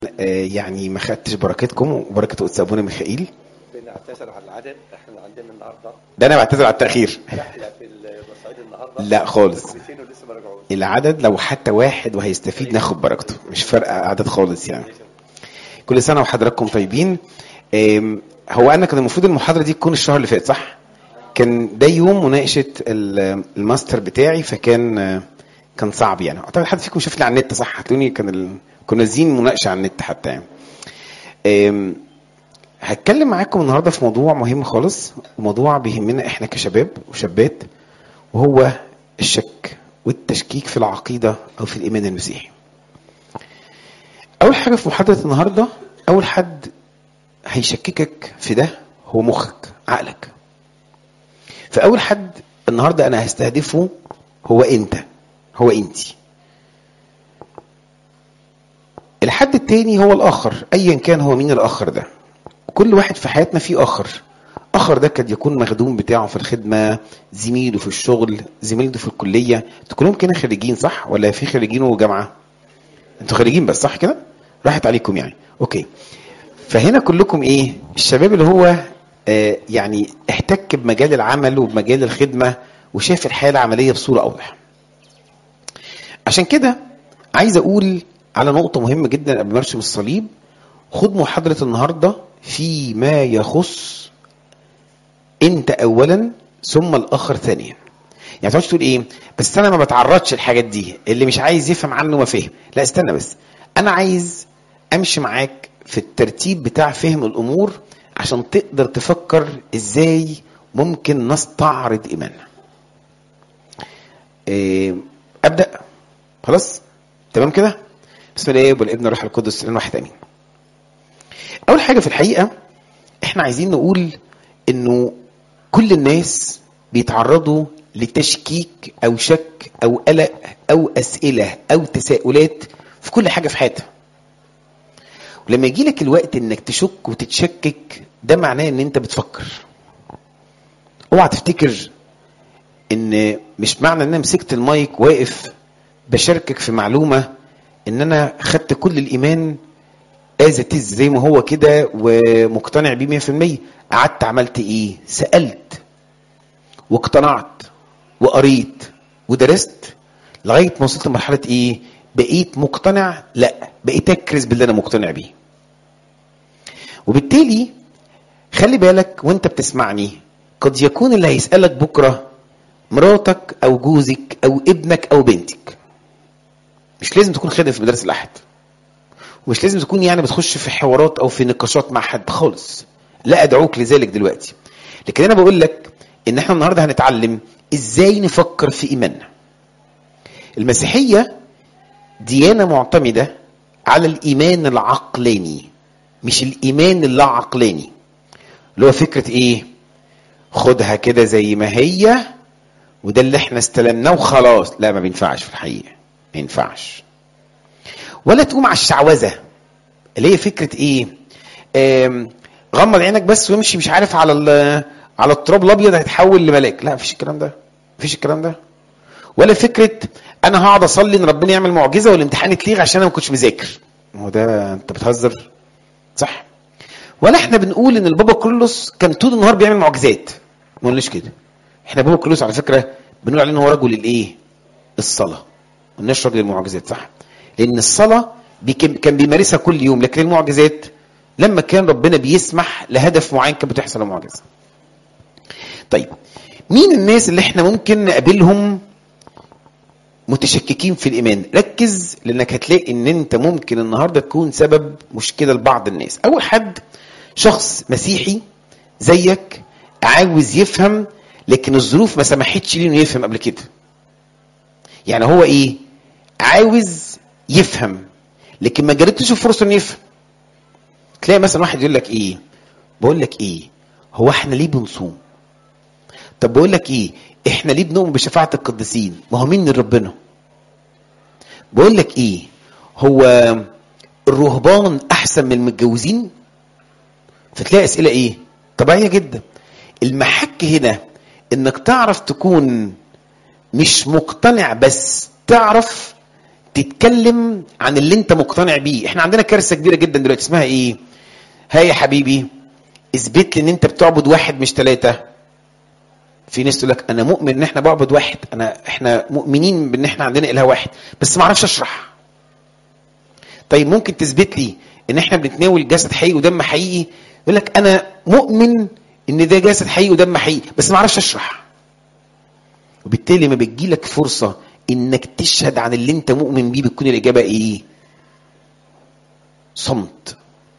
آه، يعني ما خدتش بركتكم وبركه قدس ابونا ميخائيل بنعتذر على العدد احنا عندنا النهارده ده انا بعتذر على التاخير رحله في الصعيد النهارده لا خالص مدرسين ولسه ما رجعوش العدد لو حتى واحد وهيستفيد ناخد بركته مش فارقه عدد خالص يعني كل سنه وحضراتكم طيبين آم، هو انا كان المفروض المحاضره دي تكون الشهر اللي فات صح كان ده يوم مناقشه ال- الماستر بتاعي فكان آه، كان صعب يعني اعتقد حد فيكم شافني على النت صح هتلاقوني كان ال... كنا نازلين مناقشه على النت حتى يعني آم، هتكلم معاكم النهارده في موضوع مهم خالص وموضوع بيهمنا احنا كشباب وشابات وهو الشك والتشكيك في العقيده او في الايمان المسيحي. اول حاجه في محاضره النهارده اول حد هيشككك في ده هو مخك عقلك. فاول حد النهارده انا هستهدفه هو انت هو انتي. الحد التاني هو الاخر ايا كان هو مين الاخر ده. كل واحد في حياتنا فيه اخر اخر ده قد يكون مخدوم بتاعه في الخدمه زميله في الشغل زميلته في الكليه انتوا كلهم كده خريجين صح ولا في خريجين وجامعه انتوا خريجين بس صح كده راحت عليكم يعني اوكي فهنا كلكم ايه الشباب اللي هو آه يعني احتك بمجال العمل وبمجال الخدمه وشاف الحياه العمليه بصوره اوضح عشان كده عايز اقول على نقطه مهمه جدا قبل ما ارسم الصليب خد محاضره النهارده فيما يخص انت اولا ثم الاخر ثانيا يعني تقعدش تقول ايه بس انا ما بتعرضش الحاجات دي اللي مش عايز يفهم عنه ما فهم لا استنى بس انا عايز امشي معاك في الترتيب بتاع فهم الامور عشان تقدر تفكر ازاي ممكن نستعرض ايماننا إيه ابدا خلاص تمام كده بسم الله والابن والروح القدس الان واحد امين اول حاجه في الحقيقه احنا عايزين نقول انه كل الناس بيتعرضوا لتشكيك او شك او قلق او اسئله او تساؤلات في كل حاجه في حياتها ولما يجي لك الوقت انك تشك وتتشكك ده معناه ان انت بتفكر اوعى تفتكر ان مش معنى ان انا مسكت المايك واقف بشاركك في معلومه ان انا خدت كل الايمان از تز زي ما هو كده ومقتنع بيه 100% قعدت عملت ايه سالت واقتنعت وقريت ودرست لغايه ما وصلت لمرحله ايه بقيت مقتنع لا بقيت اكرز باللي انا مقتنع بيه وبالتالي خلي بالك وانت بتسمعني قد يكون اللي هيسالك بكره مراتك او جوزك او ابنك او بنتك مش لازم تكون خادم في مدارس الاحد ومش لازم تكون يعني بتخش في حوارات او في نقاشات مع حد خالص لا ادعوك لذلك دلوقتي لكن انا بقول لك ان احنا النهارده هنتعلم ازاي نفكر في ايماننا المسيحيه ديانه معتمده على الايمان العقلاني مش الايمان اللا عقلاني اللي هو فكره ايه خدها كده زي ما هي وده اللي احنا استلمناه وخلاص لا ما بينفعش في الحقيقه ما ينفعش ولا تقوم على الشعوذه اللي هي فكره ايه آم، غمض عينك بس وامشي مش عارف على ال- على التراب الابيض هيتحول لملاك لا مفيش الكلام ده مفيش الكلام ده ولا فكره انا هقعد اصلي ان ربنا يعمل معجزه والامتحان يتلغي عشان انا ما كنتش مذاكر ما هو ده انت بتهزر صح ولا احنا بنقول ان البابا كرولوس كان طول النهار بيعمل معجزات ما قلناش كده احنا بابا كرولوس على فكره بنقول عليه ان هو رجل الايه الصلاه ما قلناش رجل المعجزات صح لان الصلاه بي- كان كان بيمارسها كل يوم لكن المعجزات لما كان ربنا بيسمح لهدف معين كانت بتحصل المعجزه طيب مين الناس اللي احنا ممكن نقابلهم متشككين في الايمان ركز لانك هتلاقي ان انت ممكن النهارده تكون سبب مشكله لبعض الناس اول حد شخص مسيحي زيك عاوز يفهم لكن الظروف ما سمحتش ليه انه يفهم قبل كده يعني هو ايه عاوز يفهم لكن ما جربتش فرصه انه يفهم تلاقي مثلا واحد يقول لك ايه بقول لك ايه هو احنا ليه بنصوم طب بقول لك ايه احنا ليه بنؤمن بشفاعه القديسين ما هو مين من ربنا بقول لك ايه هو الرهبان احسن من المتجوزين فتلاقي اسئله ايه طبيعيه جدا المحك هنا انك تعرف تكون مش مقتنع بس تعرف تتكلم عن اللي انت مقتنع بيه احنا عندنا كارثه كبيره جدا دلوقتي اسمها ايه ها يا حبيبي اثبت لي ان انت بتعبد واحد مش ثلاثه في ناس تقول لك انا مؤمن ان احنا بعبد واحد انا احنا مؤمنين بان احنا عندنا اله واحد بس ما اعرفش اشرح طيب ممكن تثبت لي ان احنا بنتناول جسد حقيقي ودم حقيقي يقول لك انا مؤمن ان ده جسد حقيقي ودم حقيقي بس ما اعرفش اشرح وبالتالي ما بتجيلك فرصه انك تشهد عن اللي انت مؤمن بيه بتكون الاجابه ايه صمت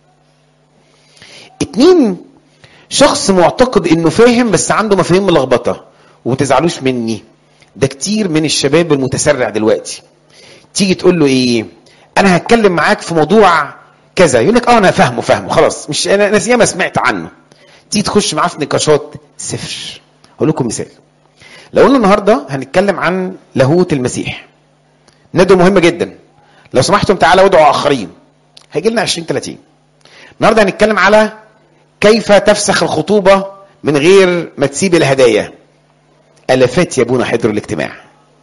اتنين شخص معتقد انه فاهم بس عنده مفاهيم ملخبطه وما تزعلوش مني ده كتير من الشباب المتسرع دلوقتي تيجي تقول له ايه انا هتكلم معاك في موضوع كذا يقول لك اه انا فاهمه فاهمه خلاص مش انا ناس ياما سمعت عنه تيجي تخش معاه في نقاشات صفر اقول لكم مثال لو قلنا النهارده هنتكلم عن لاهوت المسيح ندوه مهمه جدا لو سمحتم تعالى ادعوا اخرين هيجي لنا 20 30 النهارده هنتكلم على كيف تفسخ الخطوبه من غير ما تسيب الهدايا الافات يا ابونا حضروا الاجتماع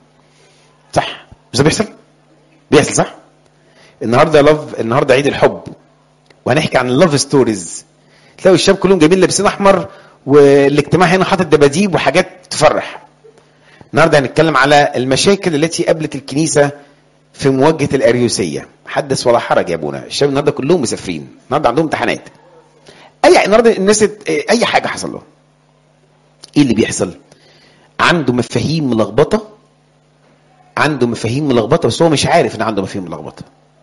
صح مش ده بيحصل بيحصل صح النهارده لف النهارده عيد الحب وهنحكي عن اللوف ستوريز تلاقوا الشباب كلهم جايبين لابسين احمر والاجتماع هنا حاطط دباديب وحاجات تفرح النهارده هنتكلم على المشاكل التي قابلت الكنيسه في مواجهه الاريوسيه حدث ولا حرج يا ابونا الشباب النهارده كلهم مسافرين النهارده عندهم امتحانات اي النهارده الناس اي حاجه حصل له ايه اللي بيحصل عنده مفاهيم ملخبطه عنده مفاهيم ملخبطه بس هو مش عارف ان عنده مفاهيم ملخبطه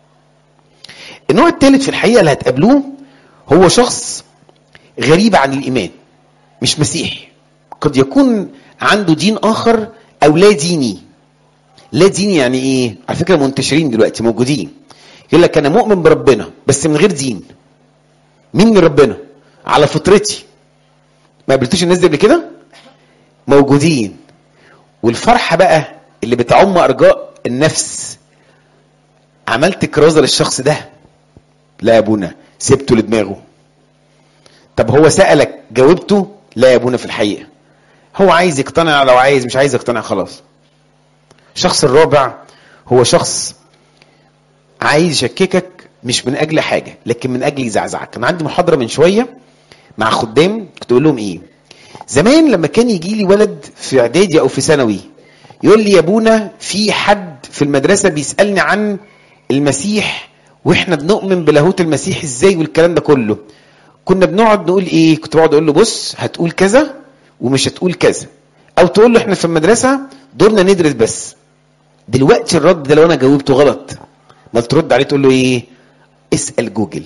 النوع الثالث في الحقيقه اللي هتقابلوه هو شخص غريب عن الايمان مش مسيحي قد يكون عنده دين اخر او لا ديني لا ديني يعني ايه على فكره منتشرين دلوقتي موجودين يقول لك انا مؤمن بربنا بس من غير دين مين من ربنا على فطرتي ما قابلتوش الناس دي قبل كده موجودين والفرحه بقى اللي بتعم ارجاء النفس عملت كرازه للشخص ده لا يا ابونا سبته لدماغه طب هو سالك جاوبته لا يا ابونا في الحقيقه هو عايز يقتنع لو عايز مش عايز يقتنع خلاص الشخص الرابع هو شخص عايز يشككك مش من اجل حاجه لكن من اجل يزعزعك كان عندي محاضره من شويه مع خدام كنت اقول لهم ايه زمان لما كان يجي لي ولد في اعدادي او في ثانوي يقول لي يا ابونا في حد في المدرسه بيسالني عن المسيح واحنا بنؤمن بلاهوت المسيح ازاي والكلام ده كله كنا بنقعد نقول ايه كنت بقعد اقول له بص هتقول كذا ومش هتقول كذا او تقول له احنا في المدرسه دورنا ندرس بس دلوقتي الرد ده لو انا جاوبته غلط ما ترد عليه تقول له ايه اسال جوجل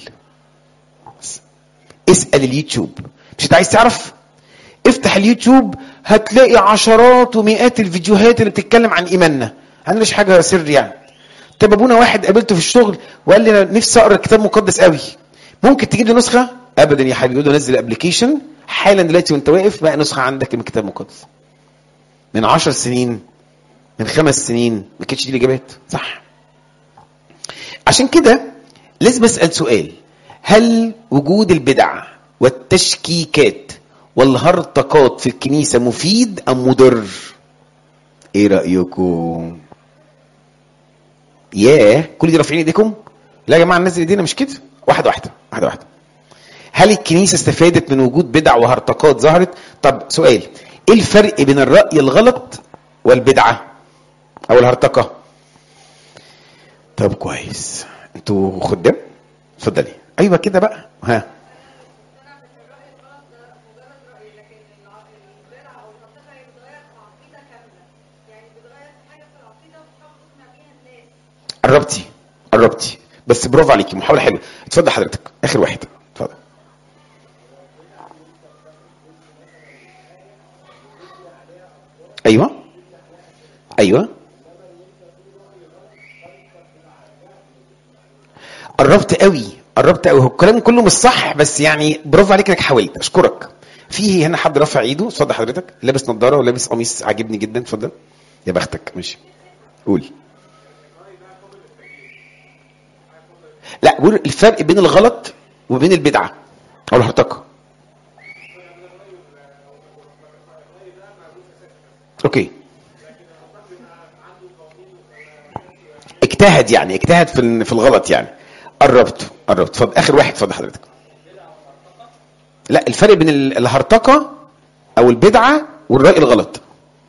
اسال اليوتيوب مش انت عايز تعرف افتح اليوتيوب هتلاقي عشرات ومئات الفيديوهات اللي بتتكلم عن ايماننا انا مش حاجه سر يعني طب ابونا واحد قابلته في الشغل وقال لي انا نفسي اقرا كتاب مقدس قوي ممكن تجيب لي نسخه ابدا يا حبيبي يقول له نزل ابلكيشن حالا دلوقتي وانت واقف بقى نسخه عندك من الكتاب المقدس من عشر سنين من خمس سنين ما كانتش دي الاجابات صح عشان كده لازم اسال سؤال هل وجود البدع والتشكيكات والهرطقات في الكنيسه مفيد ام مضر ايه رايكم ياه كل دي رافعين ايديكم لا يا جماعه ننزل ايدينا مش كده واحده واحده واحده واحده هل الكنيسه استفادت من وجود بدع وهرطقات ظهرت طب سؤال ايه الفرق بين الراي الغلط والبدعه او الهرطقه طب كويس انتوا خدام اتفضلي ايوه كده بقى ها قربتي قربتي بس برافو عليكي محاوله حلوه اتفضل حضرتك اخر واحد اتفضل ايوه ايوه قربت قوي قربت قوي هو الكلام كله مش صح بس يعني برافو عليك انك حاولت اشكرك في هنا حد رافع ايده اتفضل حضرتك لابس نظاره ولابس قميص عاجبني جدا اتفضل يا بختك ماشي قول لا بقول الفرق بين الغلط وبين البدعه او الهرطقه اوكي اجتهد يعني اجتهد في ال- في الغلط يعني قربت قربت اتفضل اخر واحد اتفضل حضرتك لا الفرق بين ال- الهرطقه او البدعه والراي الغلط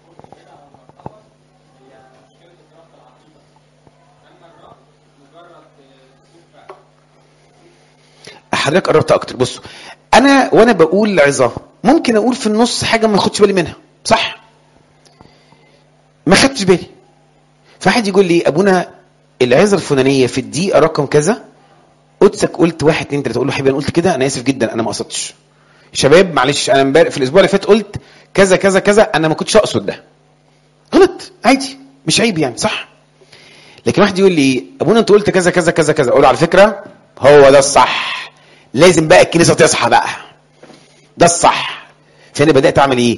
حضرتك قربت اكتر بص انا وانا بقول عظه ممكن اقول في النص حاجه ما اخدش بالي منها صح ما خدتش بالي فواحد يقول لي ابونا العظه الفلانيه في الدقيقه رقم كذا قدسك قلت واحد اتنين تلاته اقول له حبيبي انا قلت كده انا اسف جدا انا ما قصدتش شباب معلش انا امبارح في الاسبوع اللي فات قلت كذا كذا كذا انا ما كنتش اقصد ده غلط عادي مش عيب يعني صح لكن واحد يقول لي ابونا انت قلت كذا كذا كذا كذا اقول له على فكره هو ده الصح لازم بقى الكنيسه تصحى بقى ده الصح فانا بدات اعمل ايه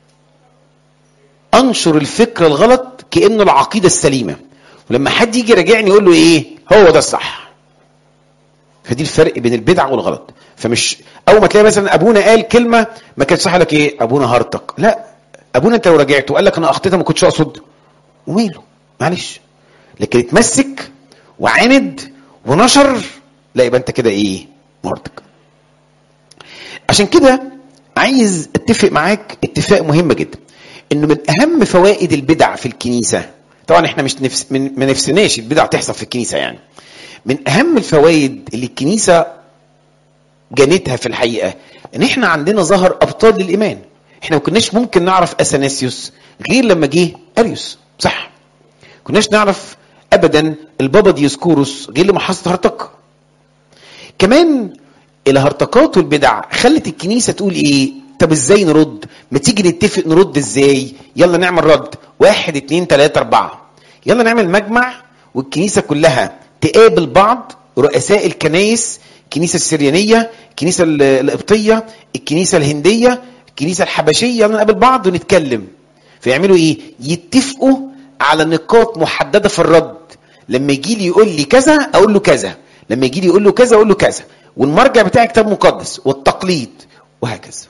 انشر الفكره الغلط كانه العقيده السليمه ولما حد يجي يراجعني يقول له ايه هو ده الصح فدي الفرق بين البدعه والغلط فمش اول ما تلاقي مثلا ابونا قال كلمه ما كانش صح لك ايه ابونا هرطق لا ابونا انت لو رجعت وقال لك انا اخطيت ما كنتش اقصد وماله معلش لكن اتمسك وعاند ونشر لا يبقى انت كده ايه مرتك عشان كده عايز اتفق معاك اتفاق مهم جدا انه من اهم فوائد البدع في الكنيسه طبعا احنا مش نفس من ما نفسناش البدع تحصل في الكنيسه يعني من اهم الفوائد اللي الكنيسه جنتها في الحقيقه ان احنا عندنا ظهر ابطال للايمان احنا ما كناش ممكن نعرف اثناسيوس غير لما جه اريوس صح كناش نعرف ابدا البابا ديوسكوروس غير لما حصلت هرطقه كمان الهرطقات والبدع خلت الكنيسه تقول ايه طب ازاي نرد ما تيجي نتفق نرد ازاي يلا نعمل رد واحد اتنين تلاته اربعه يلا نعمل مجمع والكنيسه كلها تقابل بعض رؤساء الكنايس الكنيسه السريانيه الكنيسه ال- القبطيه الكنيسه الهنديه الكنيسه الحبشيه يلا نقابل بعض ونتكلم فيعملوا ايه يتفقوا على نقاط محدده في الرد لما يجي لي يقول لي كذا اقول له كذا لما يجي لي يقول له كذا اقول له كذا والمرجع بتاعي كتاب مقدس والتقليد وهكذا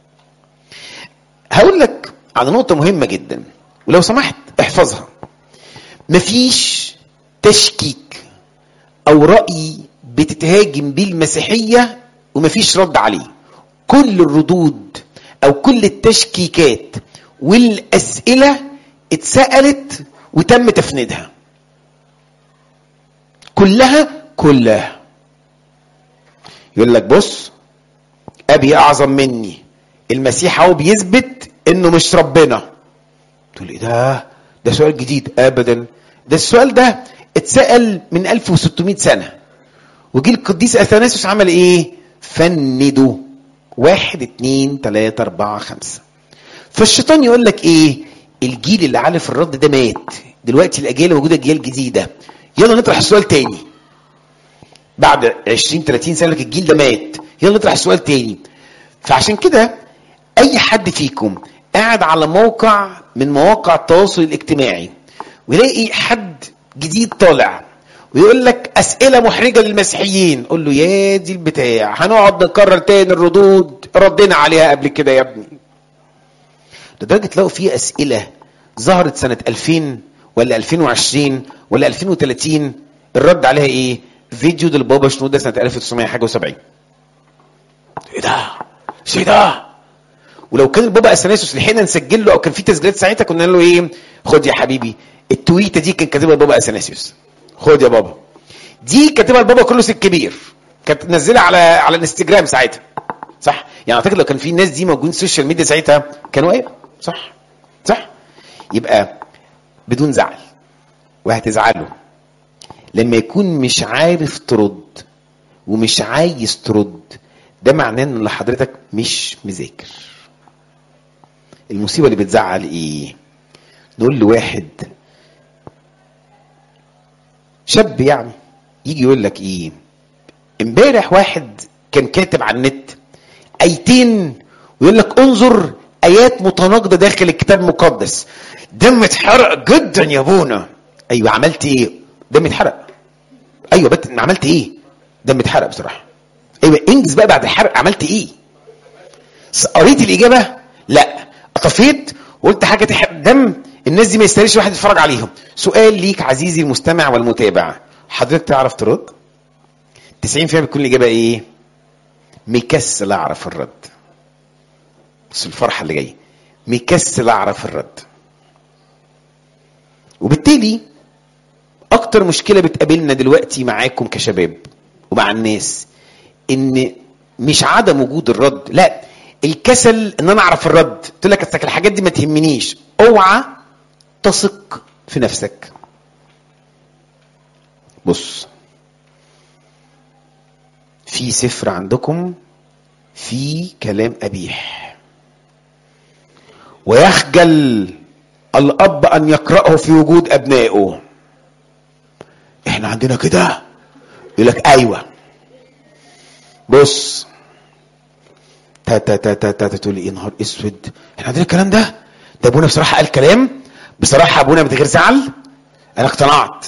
هقول لك على نقطة مهمة جدا ولو سمحت احفظها مفيش تشكيك أو رأي بتتهاجم بيه المسيحية ومفيش رد عليه كل الردود أو كل التشكيكات والأسئلة اتسألت وتم تفنيدها كلها كلها يقول لك بص ابي اعظم مني المسيح هو بيثبت انه مش ربنا تقول ايه ده ده سؤال جديد ابدا ده السؤال ده اتسال من 1600 سنه وجي القديس اثناسيوس عمل ايه فنده واحد اتنين تلاته اربعه خمسه فالشيطان يقول لك ايه الجيل اللي عارف الرد ده مات دلوقتي الاجيال موجوده اجيال جديده يلا نطرح السؤال تاني بعد 20 30 سنه لك الجيل ده مات يلا نطرح السؤال تاني فعشان كده اي حد فيكم قاعد على موقع من مواقع التواصل الاجتماعي ويلاقي حد جديد طالع ويقول لك اسئله محرجه للمسيحيين قول له يا دي البتاع هنقعد نكرر تاني الردود ردينا عليها قبل كده يا ابني لدرجه تلاقوا في اسئله ظهرت سنه 2000 ولا 2020 ولا 2030 الرد عليها ايه فيديو للبابا شنوده سنه 1900 حاجه و70 ايه ده ايه ده ولو كان البابا اثناسيوس لحقنا نسجل له او كان في تسجيلات ساعتها كنا نقول له ايه خد يا حبيبي التويته دي كان كاتبها البابا اثناسيوس خد يا بابا دي كاتبها البابا كرولوس الكبير كانت منزلها على على الانستجرام ساعتها صح يعني اعتقد لو كان في الناس دي موجودين السوشيال ميديا ساعتها كانوا ايه صح صح يبقى بدون زعل وهتزعلوا لما يكون مش عارف ترد ومش عايز ترد ده معناه ان حضرتك مش مذاكر المصيبه اللي بتزعل ايه نقول لواحد شاب يعني يجي يقول لك ايه امبارح واحد كان كاتب على النت ايتين ويقول لك انظر ايات متناقضه داخل الكتاب المقدس دم اتحرق جدا يا ابونا ايوه عملت ايه دم اتحرق ايوه بت... عملت ايه دم اتحرق بصراحه ايوه انجز بقى بعد الحرق عملت ايه قريت الاجابه لا طفيت وقلت حاجه تحرق دم الناس دي ما يستاهلش واحد يتفرج عليهم سؤال ليك عزيزي المستمع والمتابع حضرتك تعرف ترد 90% بتكون الاجابه ايه مكسل اعرف الرد بس الفرحه اللي جايه مكسل اعرف الرد وبالتالي اكتر مشكله بتقابلنا دلوقتي معاكم كشباب ومع الناس ان مش عدم وجود الرد لا الكسل ان انا اعرف الرد قلت لك أصلك الحاجات دي ما تهمنيش اوعى تثق في نفسك بص في سفر عندكم في كلام قبيح ويخجل الاب ان يقراه في وجود ابنائه احنا عندنا كده يقول لك ايوه بص تا تا تا تا تا, تا تقول لي ايه نهار اسود احنا عندنا الكلام ده ده ابونا بصراحه قال كلام بصراحه ابونا من غير زعل انا اقتنعت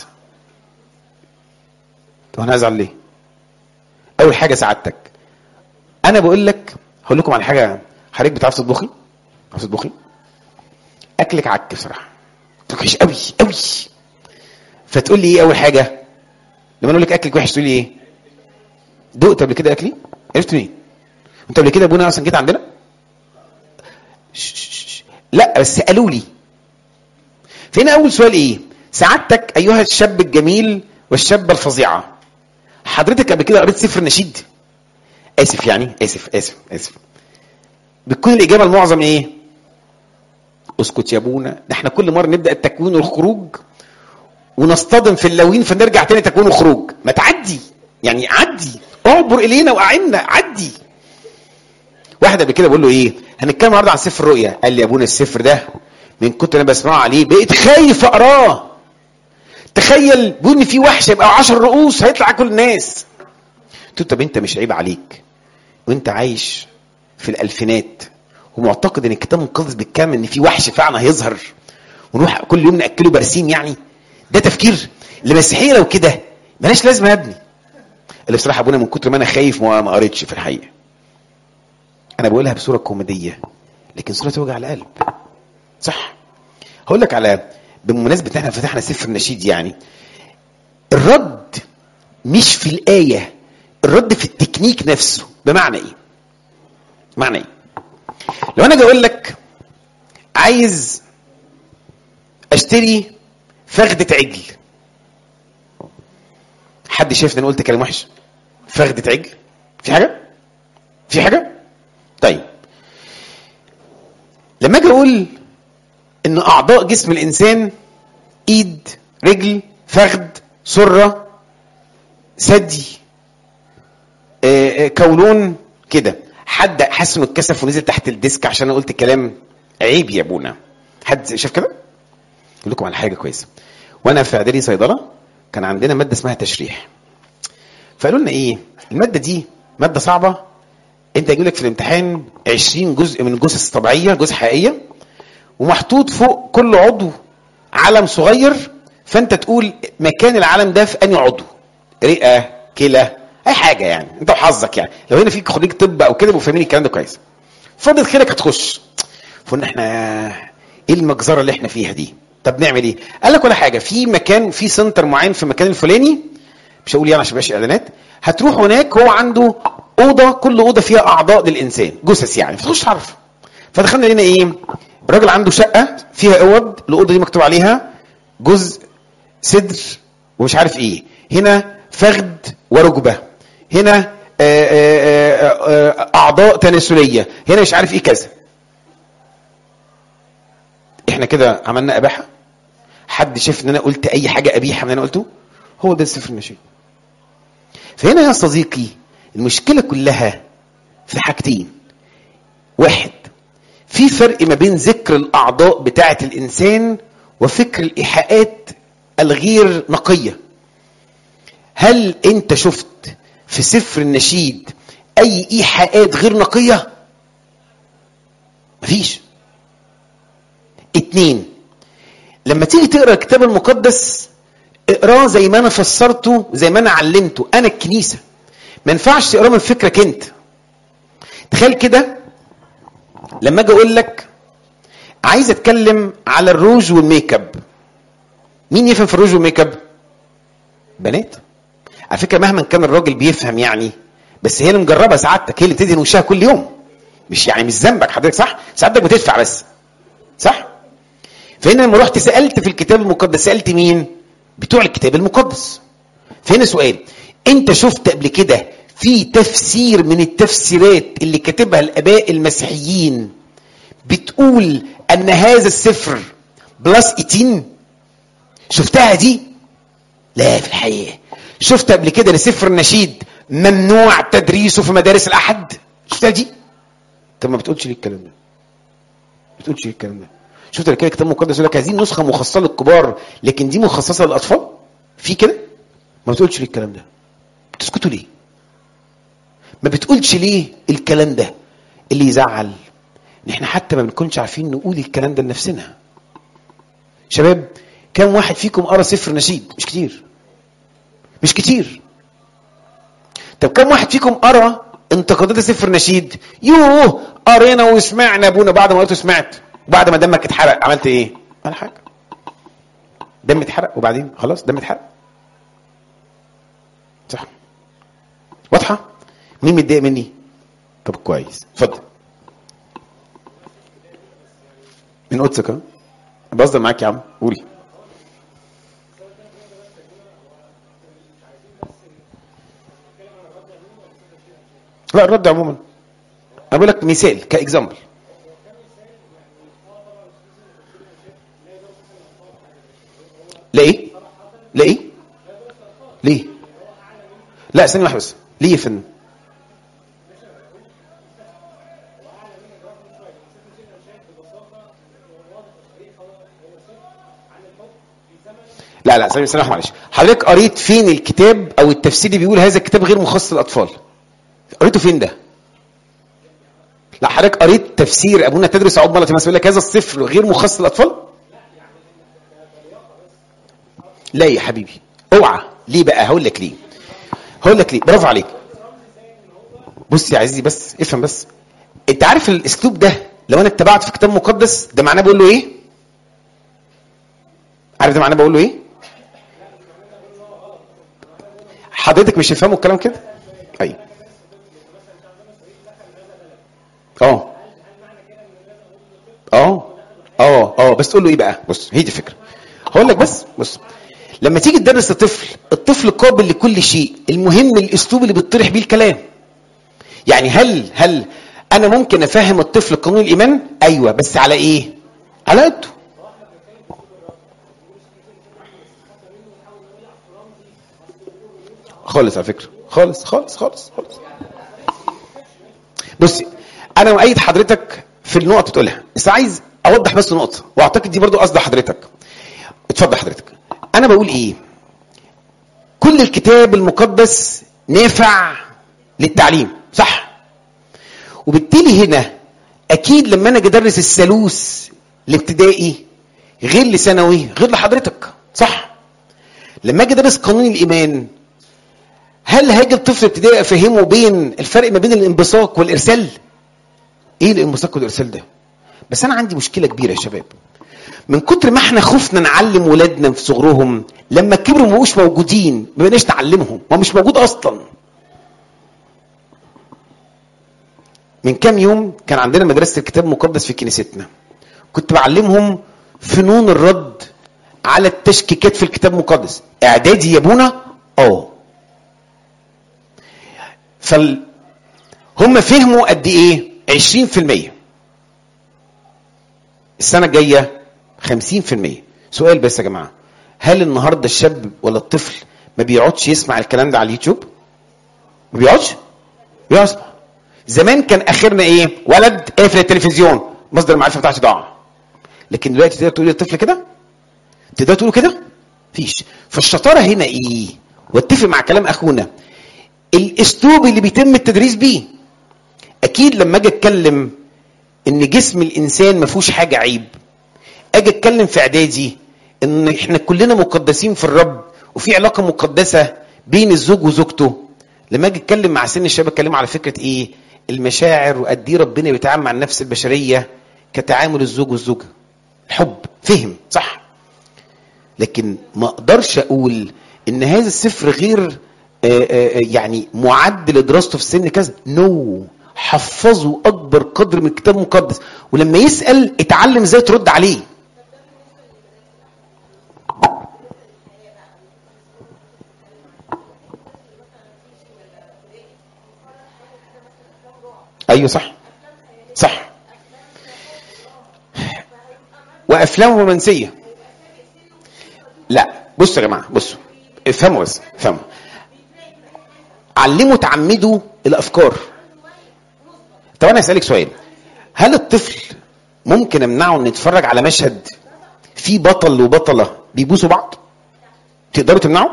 طب انا ازعل ليه اول حاجه سعادتك انا بقول لك هقول لكم على حاجه حضرتك بتعرف تطبخي بتعرف تطبخي اكلك عك بصراحه وحش قوي قوي فتقول لي ايه اول حاجه لما اقول لك اكلك وحش تقول لي ايه دقت قبل كده اكلي عرفت منين انت قبل كده ابونا اصلا جيت عندنا ش- ش- ش- لا بس قالوا لي فهنا اول سؤال ايه سعادتك ايها الشاب الجميل والشابه الفظيعه حضرتك قبل كده قريت سفر نشيد اسف يعني اسف اسف اسف بتكون الاجابه المعظم ايه اسكت يا ابونا ده احنا كل مره نبدا التكوين والخروج ونصطدم في اللوين فنرجع تاني تكوين وخروج ما تعدي يعني عدي اعبر الينا واعنا عدي واحد قبل كده بقول له ايه هنتكلم النهارده عن سفر الرؤيا قال لي يا ابونا السفر ده من كتر انا بسمعه عليه بقيت خايف اقراه تخيل بيقول ان في وحش يبقى 10 رؤوس هيطلع كل الناس قلت له طب انت مش عيب عليك وانت عايش في الالفينات ومعتقد ان الكتاب المقدس بيتكلم ان في وحش فعلا هيظهر ونروح كل يوم ناكله برسيم يعني ده تفكير المسيحيه لو كده ملهاش لازمه يا ابني اللي بصراحه ابونا من كتر ما انا خايف ما ما قريتش في الحقيقه انا بقولها بصوره كوميديه لكن صوره توجع القلب صح هقول لك على بمناسبه ان احنا فتحنا سفر النشيد يعني الرد مش في الايه الرد في التكنيك نفسه بمعنى ايه معنى ايه لو انا اجي اقول لك عايز اشتري فخدة عجل حد شايف ان انا قلت كلام وحش فخدة عجل في حاجة في حاجة طيب لما اجي اقول ان اعضاء جسم الانسان ايد رجل فخذ سره ثدي آه، آه، كولون كده حد حاسس انه اتكسف ونزل تحت الديسك عشان انا قلت كلام عيب يا ابونا حد شاف كده اقول لكم على حاجه كويسه وانا في اعدادي صيدله كان عندنا ماده اسمها تشريح فقالوا لنا ايه الماده دي ماده صعبه انت يجي لك في الامتحان 20 جزء من الجثث الطبيعيه جزء حقيقيه ومحطوط فوق كل عضو علم صغير فانت تقول مكان العلم ده في انهي عضو رئه كلى اي حاجه يعني انت وحظك يعني لو هنا في خريج طب او كده يبقوا فاهمين الكلام ده كويس فضل خيرك هتخش فقلنا احنا ايه المجزره اللي احنا فيها دي طب نعمل ايه قال لك ولا حاجه في مكان في سنتر معين في المكان الفلاني مش هقول يعني عشان مبقاش اعلانات هتروح هناك هو عنده اوضه كل اوضه فيها اعضاء للانسان جثث يعني فتخش تعرف فدخلنا لقينا ايه الراجل عنده شقه فيها اوض الاوضه دي مكتوب عليها جزء صدر ومش عارف ايه هنا فخذ وركبه هنا آه، آه، آه، آه، اعضاء تناسليه هنا مش عارف ايه كذا احنا كده عملنا اباحه حد شاف ان انا قلت اي حاجه قبيحه من اللي انا قلته هو ده السفر النشيد فهنا يا صديقي المشكله كلها في حاجتين واحد في فرق ما بين ذكر الاعضاء بتاعه الانسان وفكر الايحاءات الغير نقيه هل انت شفت في سفر النشيد اي ايحاءات غير نقيه مفيش اتنين لما تيجي تقرا الكتاب المقدس اقراه زي ما انا فسرته زي ما انا علمته انا الكنيسه ما ينفعش تقراه من فكرك انت تخيل كده لما اجي اقول لك عايز اتكلم على الروج والميك اب مين يفهم في الروج والميك اب بنات على فكره مهما كان الراجل بيفهم يعني بس هي اللي مجربه سعادتك هي اللي بتدهن وشها كل يوم مش يعني مش ذنبك حضرتك صح سعادتك بتدفع بس صح فهنا لما رحت سالت في الكتاب المقدس سالت مين بتوع الكتاب المقدس فهنا سؤال انت شفت قبل كده في تفسير من التفسيرات اللي كاتبها الاباء المسيحيين بتقول ان هذا السفر بلس 18 شفتها دي لا في الحقيقه شفت قبل كده لسفر النشيد ممنوع تدريسه في مدارس الاحد شفتها دي طب ما بتقولش ليه الكلام ده ما بتقولش ليه الكلام ده شفت كده الكتاب المقدس يقول لك عايزين نسخه مخصصه للكبار لكن دي مخصصه للاطفال في كده ما بتقولش ليه الكلام ده بتسكتوا ليه ما بتقولش ليه الكلام ده اللي يزعل ان احنا حتى ما بنكونش عارفين نقول الكلام ده لنفسنا شباب كم واحد فيكم قرا سفر نشيد مش كتير مش كتير طب كم واحد فيكم قرا انتقادات سفر نشيد يوه قرينا وسمعنا ابونا بعد ما قلت سمعت بعد ما دمك اتحرق عملت ايه ولا حاجه دم اتحرق وبعدين خلاص دم اتحرق صح واضحه مين متضايق مني طب كويس اتفضل من قدسك ها بهزر معاك يا عم قولي لا الرد عموما انا بقول لك مثال كاكزامبل لا ايه لا ايه ليه لا ثانيه واحده بس ليه يا فندم لا لا ثانيه ثانيه واحدة، معلش حضرتك قريت فين الكتاب او التفسير اللي بيقول هذا الكتاب غير مخصص للاطفال قريته فين ده لا حضرتك قريت تفسير ابونا تدرس عقب مرة يقول لك هذا الصفر غير مخصص للاطفال لا يا حبيبي اوعى ليه بقى هقول لك ليه هقول لك ليه برافو عليك بص يا عزيزي بس افهم بس انت عارف الاسلوب ده لو انا اتبعت في كتاب مقدس ده معناه بقول له ايه عارف ده معناه بقول له ايه حضرتك مش هتفهموا الكلام كده ايوه اه اه اه اه بس تقول له ايه بقى بص هي دي الفكره هقول لك بس بص لما تيجي تدرس الطفل الطفل قابل لكل شيء المهم الاسلوب اللي بيطرح بيه الكلام يعني هل هل انا ممكن افهم الطفل قانون الايمان ايوه بس على ايه على قده خالص على فكره خالص خالص خالص خالص بصي انا مؤيد حضرتك في النقط اللي بتقولها بس عايز اوضح بس نقطه واعتقد دي برضو قصد حضرتك اتفضل حضرتك انا بقول ايه كل الكتاب المقدس نافع للتعليم صح وبالتالي هنا اكيد لما انا اجي ادرس الثالوث الابتدائي غير لثانوي غير لحضرتك صح لما اجي ادرس قانون الايمان هل هاجي الطفل ابتدائي افهمه بين الفرق ما بين الانبثاق والارسال ايه الانبثاق والارسال ده بس انا عندي مشكله كبيره يا شباب من كتر ما احنا خفنا نعلم ولادنا في صغرهم لما كبروا ما بقوش موجودين ما بقناش نعلمهم هو مش موجود اصلا من كام يوم كان عندنا مدرسه الكتاب المقدس في كنيستنا كنت بعلمهم فنون الرد على التشكيكات في الكتاب المقدس اعدادي يا ابونا اه فال هم فهموا قد ايه 20% السنه الجايه 50% سؤال بس يا جماعه هل النهارده الشاب ولا الطفل ما بيقعدش يسمع الكلام ده على اليوتيوب ما بيقعدش بيسمع زمان كان اخرنا ايه ولد قافل التلفزيون مصدر المعرفه بتاعتي ضاع لكن دلوقتي تقدر تقول للطفل كده تقدر تقول كده فيش فالشطاره هنا ايه واتفق مع كلام اخونا الاسلوب اللي بيتم التدريس بيه اكيد لما اجي اتكلم ان جسم الانسان ما فيهوش حاجه عيب اجي اتكلم في اعدادي ان احنا كلنا مقدسين في الرب وفي علاقه مقدسه بين الزوج وزوجته لما اجي اتكلم مع سن الشباب اتكلم على فكره ايه المشاعر وقد ايه ربنا بيتعامل مع النفس البشريه كتعامل الزوج والزوجه الحب فهم صح لكن ما اقدرش اقول ان هذا السفر غير آه، آه، يعني معد لدراسته في السن كذا نو no. حفظوا اكبر قدر من الكتاب المقدس ولما يسال اتعلم ازاي ترد عليه ايوه صح صح وافلام رومانسيه لا بصوا يا جماعه بصوا افهموا بس افهموا علموا تعمدوا الافكار طب انا اسالك سؤال هل الطفل ممكن امنعه انه يتفرج على مشهد فيه بطل وبطله بيبوسوا بعض تقدروا تمنعوا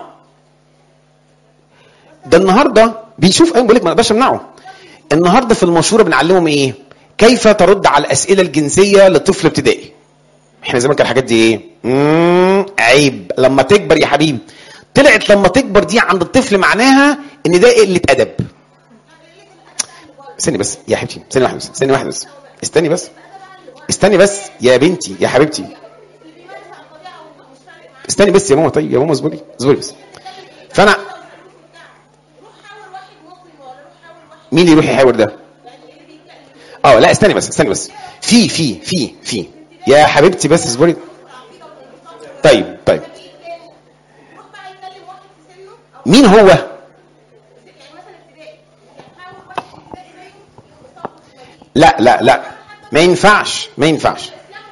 ده النهارده بيشوف ايوه بقول لك ما اقدرش امنعه النهارده في المشوره بنعلمهم ايه كيف ترد على الاسئله الجنسيه لطفل ابتدائي احنا زمان كان الحاجات دي ايه مم، عيب لما تكبر يا حبيبي طلعت لما تكبر دي عند الطفل معناها ان ده قله ادب استني بس يا حبيبتي استني واحده بس استني واحده بس استني بس استني بس يا بنتي يا حبيبتي استني بس يا ماما طيب يا ماما اصبري اصبري بس فانا مين اللي يروح يحاور ده اه لا استني بس استني بس في في في في يا حبيبتي بس اصبري طيب طيب مين هو لا لا لا ما ينفعش ما ينفعش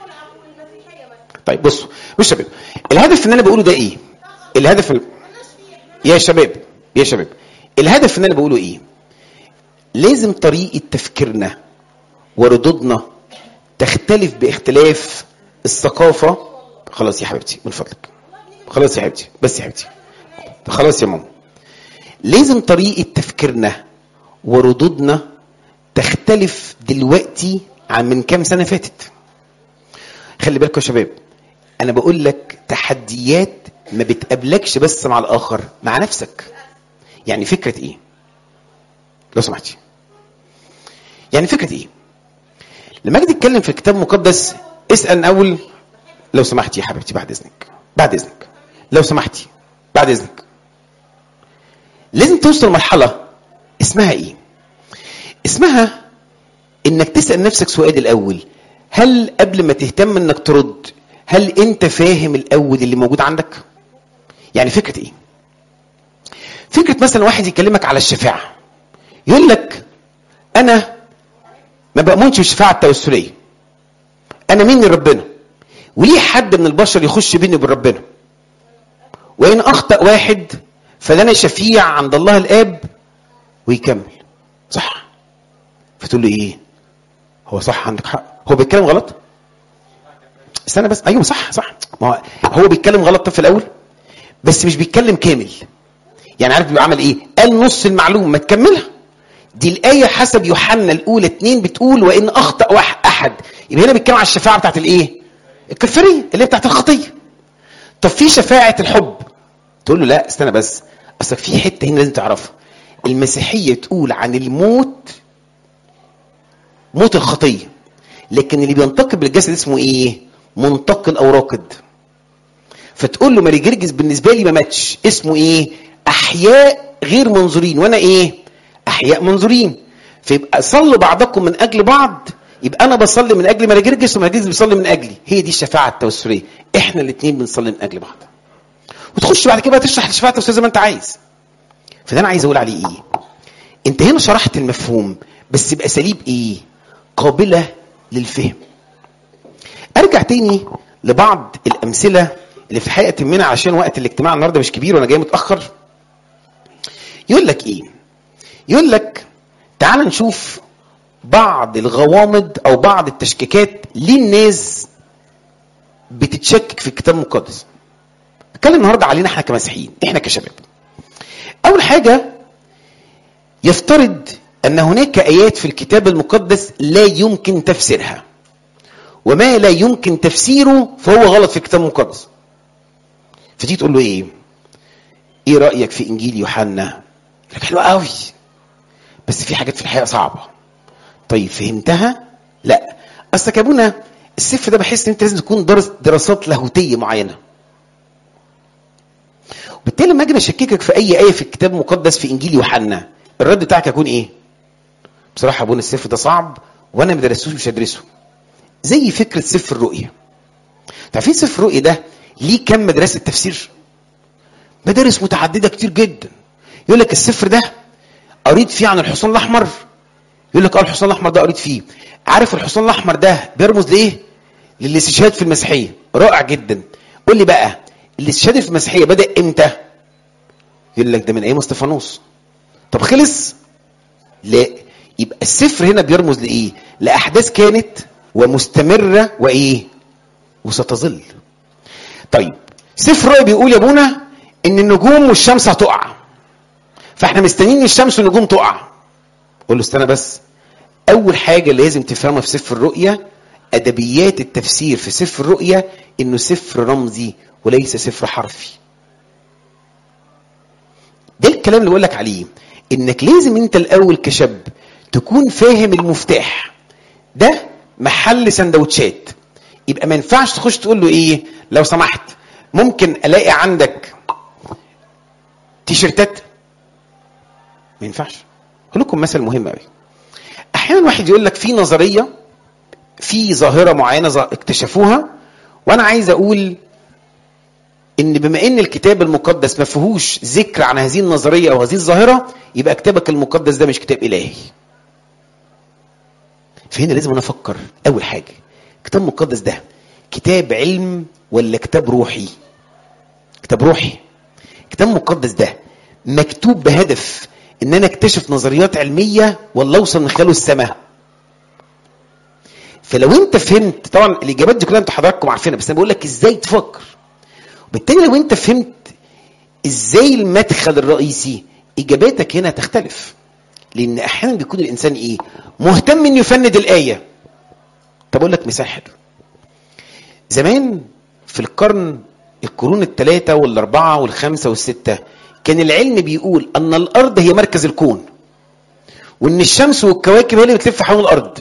طيب بصوا بصوا يا شباب الهدف اللي انا بقوله ده ايه الهدف ال... يا شباب يا شباب الهدف اللي انا بقوله ايه لازم طريقه تفكيرنا وردودنا تختلف باختلاف الثقافه خلاص يا حبيبتي من فضلك خلاص يا حبيبتي بس يا حبيبتي خلاص يا ماما لازم طريقه تفكيرنا وردودنا تختلف دلوقتي عن من كام سنه فاتت خلي بالكم يا شباب انا بقول لك تحديات ما بتقابلكش بس مع الاخر مع نفسك يعني فكره ايه لو سمحتي يعني فكره ايه لما اجي اتكلم في الكتاب المقدس اسال اول لو سمحتي يا حبيبتي بعد اذنك بعد اذنك لو سمحتي بعد اذنك لازم توصل لمرحله اسمها ايه اسمها انك تسال نفسك سؤال الاول هل قبل ما تهتم انك ترد هل انت فاهم الاول اللي موجود عندك يعني فكره ايه فكره مثلا واحد يكلمك على الشفاعه يقول لك انا ما بامنش بالشفاعه التوسليه انا مني ربنا وليه حد من البشر يخش بيني وبين ربنا وان اخطا واحد فلنا شفيع عند الله الاب ويكمل صح فتقول له ايه هو صح عندك حق هو بيتكلم غلط استنى بس ايوه صح صح ما هو هو بيتكلم غلط طب في الاول بس مش بيتكلم كامل يعني عارف بيبقى عمل ايه قال نص المعلومه ما تكملها دي الآية حسب يوحنا الأولى اتنين بتقول وإن أخطأ واحد أحد يبقى هنا بيتكلم على الشفاعة بتاعت الإيه؟ الكفارية اللي هي بتاعت الخطية. طب في شفاعة الحب تقول له لا استنى بس أصلك في حتة هنا لازم تعرفها. المسيحية تقول عن الموت موت الخطية. لكن اللي بينتقل بالجسد اسمه إيه؟ منتقل أو راقد. فتقول له ماري جرجس بالنسبة لي ما ماتش اسمه إيه؟ أحياء غير منظورين وأنا إيه؟ احياء منظورين فيبقى صلوا بعضكم من اجل بعض يبقى انا بصلي من اجل مراجرجس ومراجرجس بيصلي من اجلي هي دي الشفاعه التوسليه احنا الاثنين بنصلي من اجل بعض وتخش بعد كده بقى تشرح الشفاعه التوسليه زي ما انت عايز فده انا عايز اقول عليه ايه انت هنا شرحت المفهوم بس باساليب ايه قابله للفهم ارجع تاني لبعض الامثله اللي في الحقيقه تهمنا عشان وقت الاجتماع النهارده مش كبير وانا جاي متاخر يقول لك ايه يقول لك تعال نشوف بعض الغوامض او بعض التشكيكات ليه الناس بتتشكك في الكتاب المقدس اتكلم النهارده علينا احنا كمسيحيين احنا كشباب اول حاجه يفترض ان هناك ايات في الكتاب المقدس لا يمكن تفسيرها وما لا يمكن تفسيره فهو غلط في الكتاب المقدس فتيجي تقول له ايه ايه رايك في انجيل يوحنا يقول لك حلو قوي بس في حاجات في الحقيقه صعبه طيب فهمتها لا اصلك يا ابونا السفر ده بحس ان انت لازم تكون درس دراسات لاهوتيه معينه وبالتالي لما اجي اشككك في اي ايه في الكتاب المقدس في انجيل يوحنا الرد بتاعك هيكون ايه بصراحه يا ابونا السفر ده صعب وانا ما درستوش مش هدرسه زي فكره سفر الرؤيا تعرفين سفر الرؤيا ده ليه كم مدرسه تفسير مدارس متعدده كتير جدا يقول لك السفر ده قريت فيه عن الحصان الاحمر يقول لك اه الحصان الاحمر ده قريت فيه عارف الحصان الاحمر ده بيرمز لايه للاستشهاد في المسيحيه رائع جدا قول لي بقى الاستشهاد في المسيحيه بدا امتى يقول لك ده من ايام استفانوس طب خلص لا يبقى السفر هنا بيرمز لايه لاحداث كانت ومستمره وايه وستظل طيب سفر الرؤيا بيقول يا ابونا ان النجوم والشمس هتقع فاحنا مستنيين الشمس والنجوم تقع قول له استنى بس اول حاجه لازم تفهمها في سفر الرؤيا ادبيات التفسير في سفر الرؤيا انه سفر رمزي وليس سفر حرفي ده الكلام اللي بقول لك عليه انك لازم انت الاول كشاب تكون فاهم المفتاح ده محل سندوتشات يبقى ما ينفعش تخش تقول له ايه لو سمحت ممكن الاقي عندك تيشرتات ما ينفعش اقول لكم مثل مهم قوي احيانا واحد يقول لك في نظريه في ظاهره معينه ظا- اكتشفوها وانا عايز اقول ان بما ان الكتاب المقدس ما فيهوش ذكر عن هذه النظريه او هذه الظاهره يبقى كتابك المقدس ده مش كتاب الهي فهنا لازم انا افكر اول حاجه الكتاب المقدس ده كتاب علم ولا كتاب روحي كتاب روحي الكتاب المقدس ده مكتوب بهدف ان انا اكتشف نظريات علميه ولا اوصل من خلاله السماء فلو انت فهمت طبعا الاجابات دي كلها انتوا حضراتكم عارفينها بس انا بقول لك ازاي تفكر وبالتالي لو انت فهمت ازاي المدخل الرئيسي اجاباتك هنا تختلف لان احيانا بيكون الانسان ايه مهتم انه يفند الايه طب اقول لك مثال حلو زمان في القرن القرون الثلاثة والأربعة والخمسة والستة كان العلم بيقول أن الأرض هي مركز الكون وأن الشمس والكواكب هي اللي بتلف حول الأرض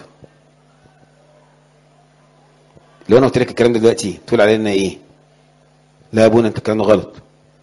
لو أنا قلت لك الكلام ده دلوقتي تقول علينا إيه؟ لا يا أبونا أنت الكلام ده غلط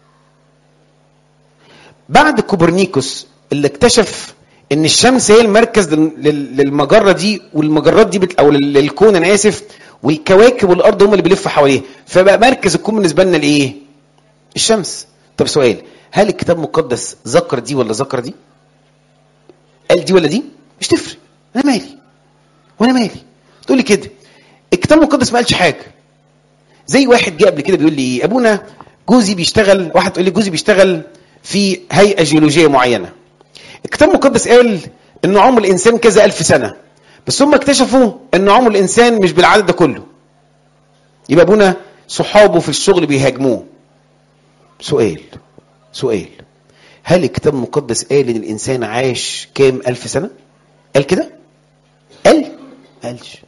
بعد كوبرنيكوس اللي اكتشف ان الشمس هي المركز لل- لل- للمجره دي والمجرات دي بت... او لل- للكون انا اسف والكواكب والارض هم اللي بيلفوا حواليه فبقى مركز الكون بالنسبه لنا الايه الشمس طب سؤال هل الكتاب المقدس ذكر دي ولا ذكر دي قال دي ولا دي مش تفرق انا مالي وانا مالي تقول لي كده الكتاب المقدس ما قالش حاجه زي واحد جه قبل كده بيقول لي ابونا جوزي بيشتغل واحد تقول لي جوزي بيشتغل في هيئه جيولوجيه معينه الكتاب المقدس قال ان عمر الانسان كذا الف سنه بس هم اكتشفوا ان عمر الانسان مش بالعدد ده كله يبقى ابونا صحابه في الشغل بيهاجموه سؤال سؤال هل الكتاب المقدس قال ان الانسان عاش كام الف سنه قال كده قال قالش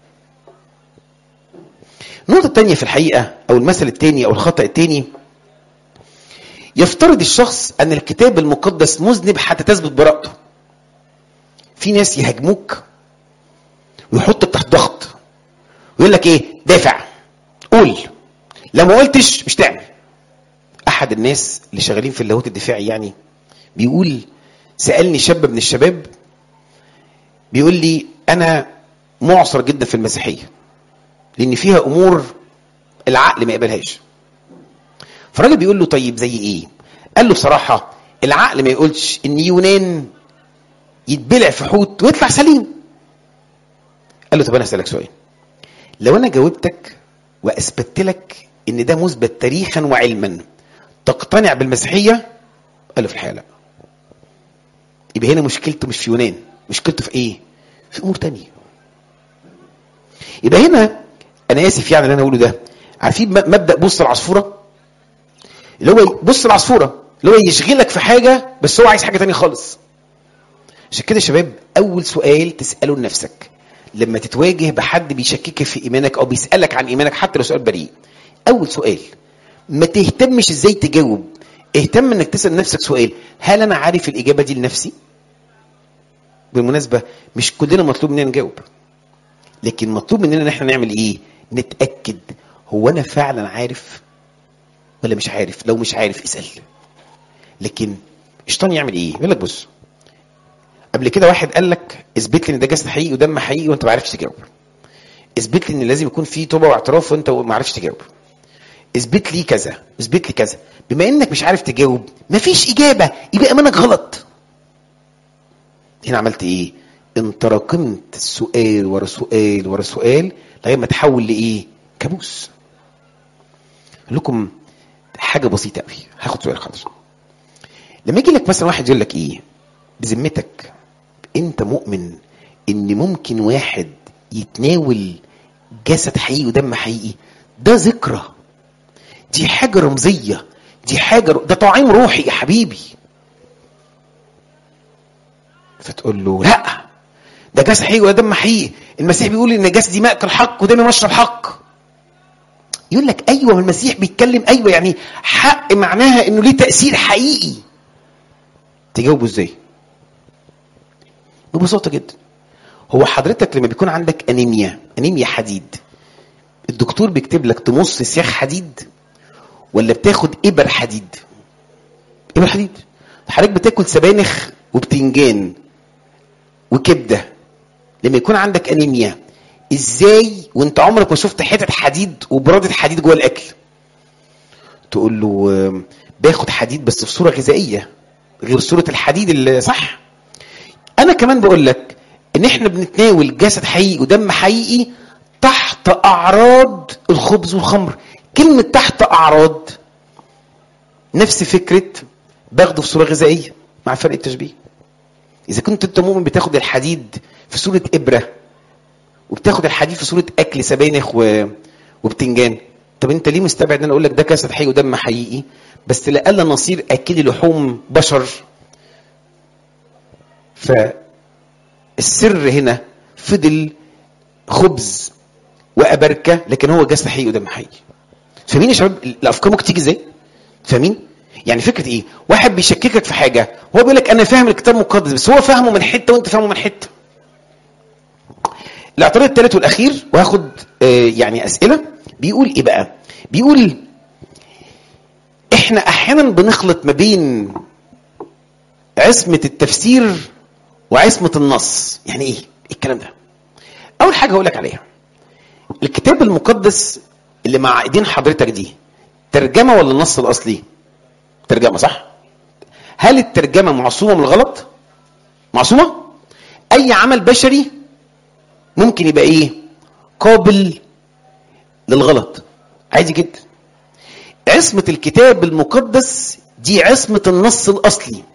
النقطة التانية في الحقيقة أو المثل التاني أو الخطأ التاني يفترض الشخص أن الكتاب المقدس مذنب حتى تثبت براءته. في ناس يهاجموك ويحطك تحت ضغط ويقول لك إيه؟ دافع قول لو ما قلتش مش تعمل. أحد الناس اللي شغالين في اللاهوت الدفاعي يعني بيقول سألني شاب من الشباب بيقول لي أنا معصر جدا في المسيحية لأن فيها أمور العقل ما يقبلهاش. فالراجل بيقول له طيب زي ايه؟ قال له بصراحه العقل ما يقولش ان يونان يتبلع في حوت ويطلع سليم. قال له طب انا اسالك سؤال. لو انا جاوبتك واثبتت لك ان ده مثبت تاريخا وعلما تقتنع بالمسيحيه؟ قال له في الحقيقه لا. يبقى هنا مشكلته مش في يونان، مشكلته في ايه؟ في امور تانية. يبقى هنا انا اسف يعني اللي انا اقوله ده عارفين م- مبدا بص العصفوره؟ اللي هو بص العصفوره اللي هو يشغلك في حاجه بس هو عايز حاجه تانية خالص عشان كده يا شباب اول سؤال تساله لنفسك لما تتواجه بحد بيشككك في ايمانك او بيسالك عن ايمانك حتى لو سؤال بريء اول سؤال ما تهتمش ازاي تجاوب اهتم انك تسال نفسك سؤال هل انا عارف الاجابه دي لنفسي بالمناسبه مش كلنا مطلوب مننا نجاوب لكن مطلوب مننا ان احنا نعمل ايه نتاكد هو انا فعلا عارف ولا مش عارف لو مش عارف اسال لكن الشيطان يعمل ايه يقول لك بص قبل كده واحد قال لك اثبت لي ان ده جسد حقيقي ودم حقيقي وانت ما عرفتش تجاوب اثبت لي ان لازم يكون في توبه واعتراف وانت ما عرفتش تجاوب اثبت لي كذا اثبت لي كذا بما انك مش عارف تجاوب مفيش اجابه يبقى ايمانك غلط هنا عملت ايه انت راكمت سؤال ورا سؤال ورا سؤال لغايه ما تحول لايه كابوس أقول لكم حاجه بسيطه قوي هاخد سؤال خالص لما يجي لك مثلا واحد يقول لك ايه بذمتك انت مؤمن ان ممكن واحد يتناول جسد حقيقي ودم حقيقي ده ذكرى دي حاجه رمزيه دي حاجه ده طعام روحي يا حبيبي فتقول له لا ده جسد حقيقي وده دم حقيقي المسيح بيقول ان جسدي ماكل حق ودمي مشرب حق يقول لك ايوه المسيح بيتكلم ايوه يعني حق معناها انه ليه تاثير حقيقي تجاوبه ازاي ببساطه جدا هو حضرتك لما بيكون عندك انيميا انيميا حديد الدكتور بيكتب لك تمص سياخ حديد ولا بتاخد ابر حديد ابر حديد حضرتك بتاكل سبانخ وبتنجان وكبده لما يكون عندك انيميا ازاي وانت عمرك ما شفت حتت حديد وبراده حديد جوه الاكل تقول له آه، باخد حديد بس في صوره غذائيه غير صوره الحديد اللي صح انا كمان بقول لك ان احنا بنتناول جسد حقيقي ودم حقيقي تحت اعراض الخبز والخمر كلمه تحت اعراض نفس فكره باخده في صوره غذائيه مع فرق التشبيه اذا كنت انت مؤمن بتاخد الحديد في صوره ابره وبتاخد الحديد في صوره اكل سبانخ و... وبتنجان طب انت ليه مستبعد ان انا اقول لك ده جسد حقيقي ودم حقيقي بس لألا نصير اكلي لحوم بشر فالسر هنا فضل خبز وأبركة لكن هو جسد حقيقي ودم حقيقي فاهمين يا شباب الافكار ممكن تيجي ازاي فاهمين يعني فكره ايه واحد بيشككك في حاجه هو بيقول لك انا فاهم الكتاب المقدس بس هو فاهمه من حته وانت فاهمه من حته الاعتراض الثالث والاخير وهاخد آه، يعني اسئله بيقول ايه بقى بيقول احنا احيانا بنخلط ما بين عصمه التفسير وعصمه النص يعني ايه الكلام ده اول حاجه هقول لك عليها الكتاب المقدس اللي مع ايدين حضرتك دي ترجمه ولا النص الاصلي ترجمه صح هل الترجمه معصومه من الغلط معصومه اي عمل بشري ممكن يبقى ايه قابل للغلط عادي جدا عصمة الكتاب المقدس دي عصمة النص الأصلي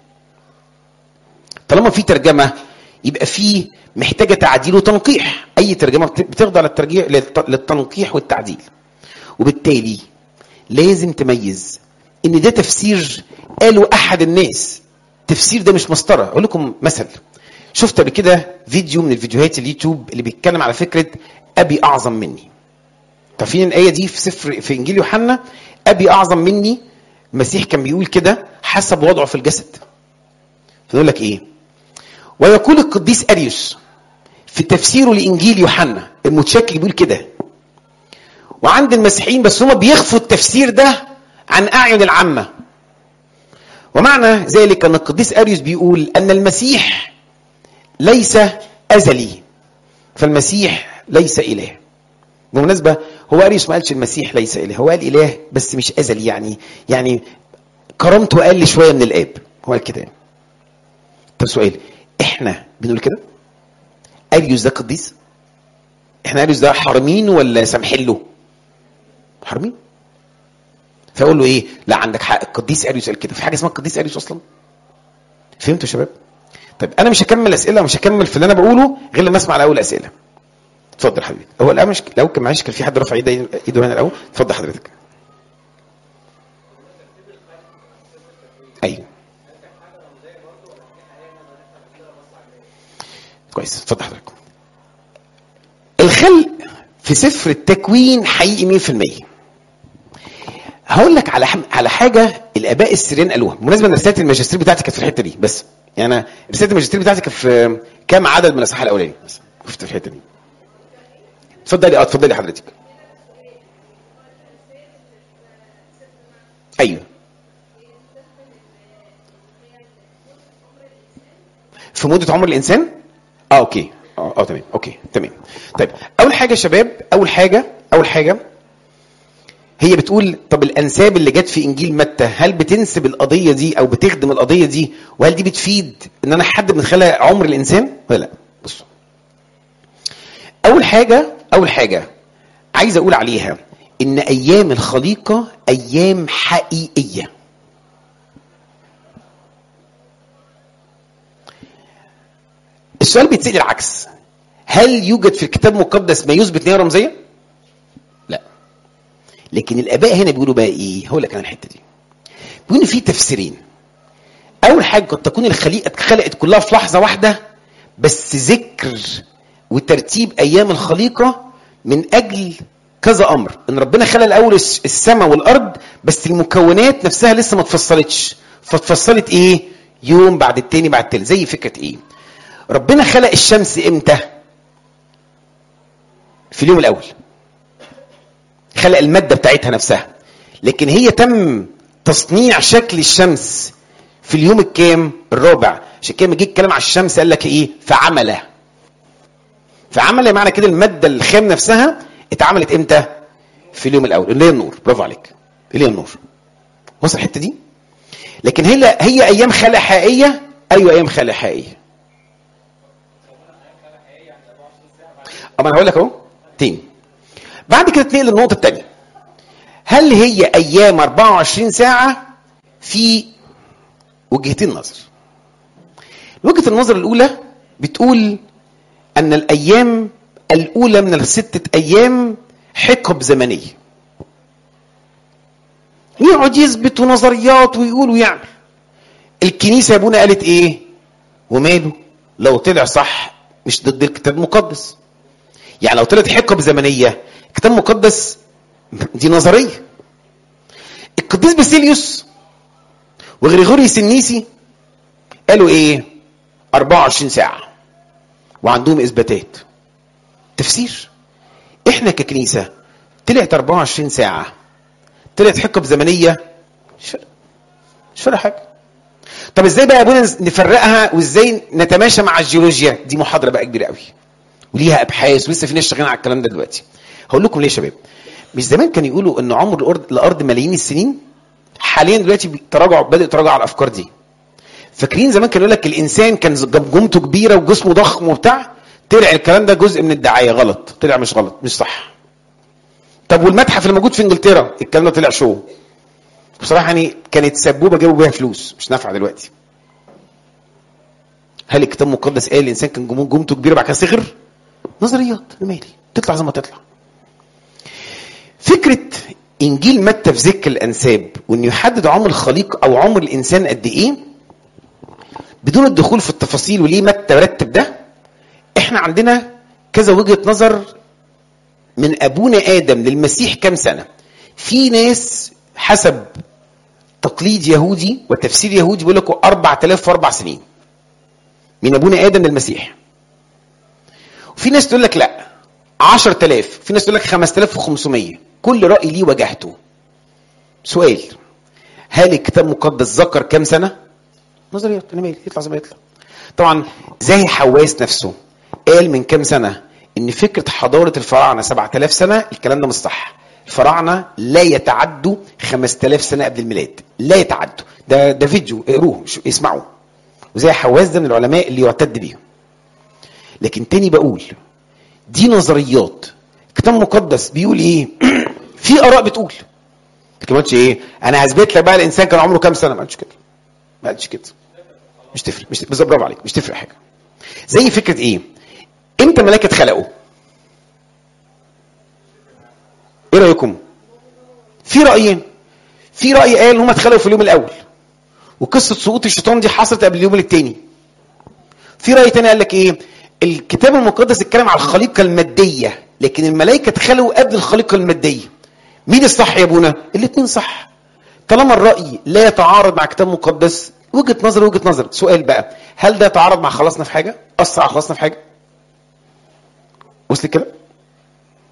طالما في ترجمة يبقى في محتاجة تعديل وتنقيح أي ترجمة بت- بتخضع للترجيع للت- للتنقيح والتعديل وبالتالي لازم تميز ان ده تفسير قاله احد الناس تفسير ده مش مسطره اقول لكم مثل شفت قبل كده فيديو من الفيديوهات اليوتيوب اللي بيتكلم على فكره ابي اعظم مني عارفين الايه دي في سفر في انجيل يوحنا ابي اعظم مني المسيح كان بيقول كده حسب وضعه في الجسد فيقول لك ايه ويقول القديس اريوس في تفسيره لانجيل يوحنا المتشكك بيقول كده وعند المسيحيين بس هم بيخفوا التفسير ده عن اعين العامه ومعنى ذلك ان القديس اريوس بيقول ان المسيح ليس ازلي فالمسيح ليس اله بالمناسبه هو اريوس ما قالش المسيح ليس اله هو قال اله بس مش ازلي يعني يعني كرامته اقل شويه من الاب هو قال كده طب سؤال احنا بنقول كده اريوس ده قديس احنا اريوس ده حارمين ولا سامحين له حارمين فاقول له ايه لا عندك حق القديس اريوس قال كده في حاجه اسمها القديس اريوس اصلا فهمتوا يا شباب طيب انا مش هكمل اسئله ومش هكمل في اللي انا بقوله غير لما اسمع الاول اسئله اتفضل حبيبي هو الان مش لو كان معلش كان في حد رفع ايده ايده هنا الاول اتفضل حضرتك ايوه كويس اتفضل حضرتك الخلق في سفر التكوين حقيقي 100% هقول لك على حم... على حاجه الاباء السريان قالوها بالمناسبه ان رساله الماجستير بتاعتي كانت في الحته دي بس يعني انا رساله الماجستير بتاعتي كانت في كام عدد من الاصحاح الاولاني بس كنت في الحته دي اتفضلي اه اتفضلي حضرتك ايوه في مده عمر الانسان اه اوكي اه اه تمام اوكي تمام طيب اول حاجه يا شباب اول حاجه اول حاجه هي بتقول طب الانساب اللي جت في انجيل متى هل بتنسب القضيه دي او بتخدم القضيه دي وهل دي بتفيد ان انا احدد من خلال عمر الانسان ولا لا بصوا اول حاجه اول حاجه عايز اقول عليها ان ايام الخليقه ايام حقيقيه السؤال بيتسال العكس هل يوجد في الكتاب المقدس ما يثبت ان هي رمزيه لا لكن الاباء هنا بيقولوا بقى ايه هقول لك انا الحته دي بيقولوا في تفسيرين اول حاجه قد تكون الخليقه اتخلقت كلها في لحظه واحده بس ذكر وترتيب ايام الخليقه من اجل كذا امر ان ربنا خلق الاول الس- السماء والارض بس المكونات نفسها لسه ما اتفصلتش فاتفصلت ايه يوم بعد التاني بعد التالت زي فكره ايه ربنا خلق الشمس امتى في اليوم الاول خلق الماده بتاعتها نفسها لكن هي تم تصنيع شكل الشمس في اليوم الكام الرابع عشان كده لما جه الكلام على الشمس قال لك ايه فعمله فعمل معنى كده الماده الخام نفسها اتعملت امتى في اليوم الاول اللي هي النور برافو عليك اللي هي النور وصل الحته دي لكن هي هي ايام خلق حقيقيه ايوه ايام خلق حقيقيه اما انا هقول لك اهو تاني بعد كده تنقل للنقطه الثانيه هل هي ايام 24 ساعه في وجهتين نظر وجهه النظر الاولى بتقول ان الايام الاولى من الستة ايام حقب زمنيه ويقعد يثبت نظريات ويقول ويعمل الكنيسه يا ابونا قالت ايه وماله لو طلع صح مش ضد الكتاب المقدس يعني لو طلعت حقب زمنيه الكتاب المقدس دي نظريه القديس باسيليوس وغريغوريوس النيسي قالوا ايه 24 ساعه وعندهم اثباتات تفسير احنا ككنيسه طلعت 24 ساعه طلعت حقب زمنيه مش فارقه مش فارقه حاجه طب ازاي بقى يا ابونا نفرقها وازاي نتماشى مع الجيولوجيا دي محاضره بقى كبيره قوي وليها ابحاث ولسه في ناس شغالين على الكلام ده دلوقتي هقول لكم ليه يا شباب مش زمان كانوا يقولوا ان عمر الارض الارض ملايين السنين حاليا دلوقتي تراجع بدا يتراجع على الافكار دي فاكرين زمان كانوا يقول لك الانسان كان جمجمته كبيره وجسمه ضخم وبتاع طلع الكلام ده جزء من الدعايه غلط طلع مش غلط مش صح طب والمتحف اللي موجود في انجلترا الكلام ده طلع شو بصراحه يعني كانت سبوبه جابوا بيها فلوس مش نافعه دلوقتي هل الكتاب المقدس قال الانسان كان جم- جمته كبيره بعد كده صغر نظريات أنا مالي تطلع زي ما تطلع فكره انجيل متى في ذكر الانساب وانه يحدد عمر الخليق او عمر الانسان قد ايه بدون الدخول في التفاصيل وليه متى رتب ده احنا عندنا كذا وجهه نظر من ابونا ادم للمسيح كام سنه في ناس حسب تقليد يهودي وتفسير يهودي بيقول لكم 4004 سنين من ابونا ادم للمسيح وفي ناس تقول لك لا 10000 في ناس تقول لك 5500 كل راي ليه وجهته سؤال هل الكتاب المقدس ذكر كام سنه نظريات انا مالي يطلع زي ما يطلع طبعا زي حواس نفسه قال من كام سنه ان فكره حضاره الفراعنه 7000 سنه الكلام ده مش صح الفراعنه لا يتعدوا 5000 سنه قبل الميلاد لا يتعدوا ده ده فيديو اقروه شو- اسمعوا وزي حواس ده من العلماء اللي يعتد بيهم لكن تاني بقول دي نظريات الكتاب المقدس بيقول ايه في اراء بتقول لكن ما قلتش ايه انا هثبت لك بقى الانسان كان عمره كام سنه ما قلتش كده ما قلتش كده مش تفرق مش بالظبط برافو عليك مش تفرق حاجه زي فكره ايه امتى الملائكه اتخلقوا ايه رايكم في رايين في راي قال ان هم اتخلقوا في اليوم الاول وقصه سقوط الشيطان دي حصلت قبل اليوم الثاني في راي تاني قال لك ايه الكتاب المقدس اتكلم على الخليقه الماديه لكن الملائكه اتخلقوا قبل الخليقه الماديه مين الصح يا ابونا الاثنين صح طالما الراي لا يتعارض مع الكتاب المقدس وجهه نظر وجهه نظر سؤال بقى هل ده يتعارض مع خلاصنا في حاجه اثر على خلاصنا في حاجه وصل كده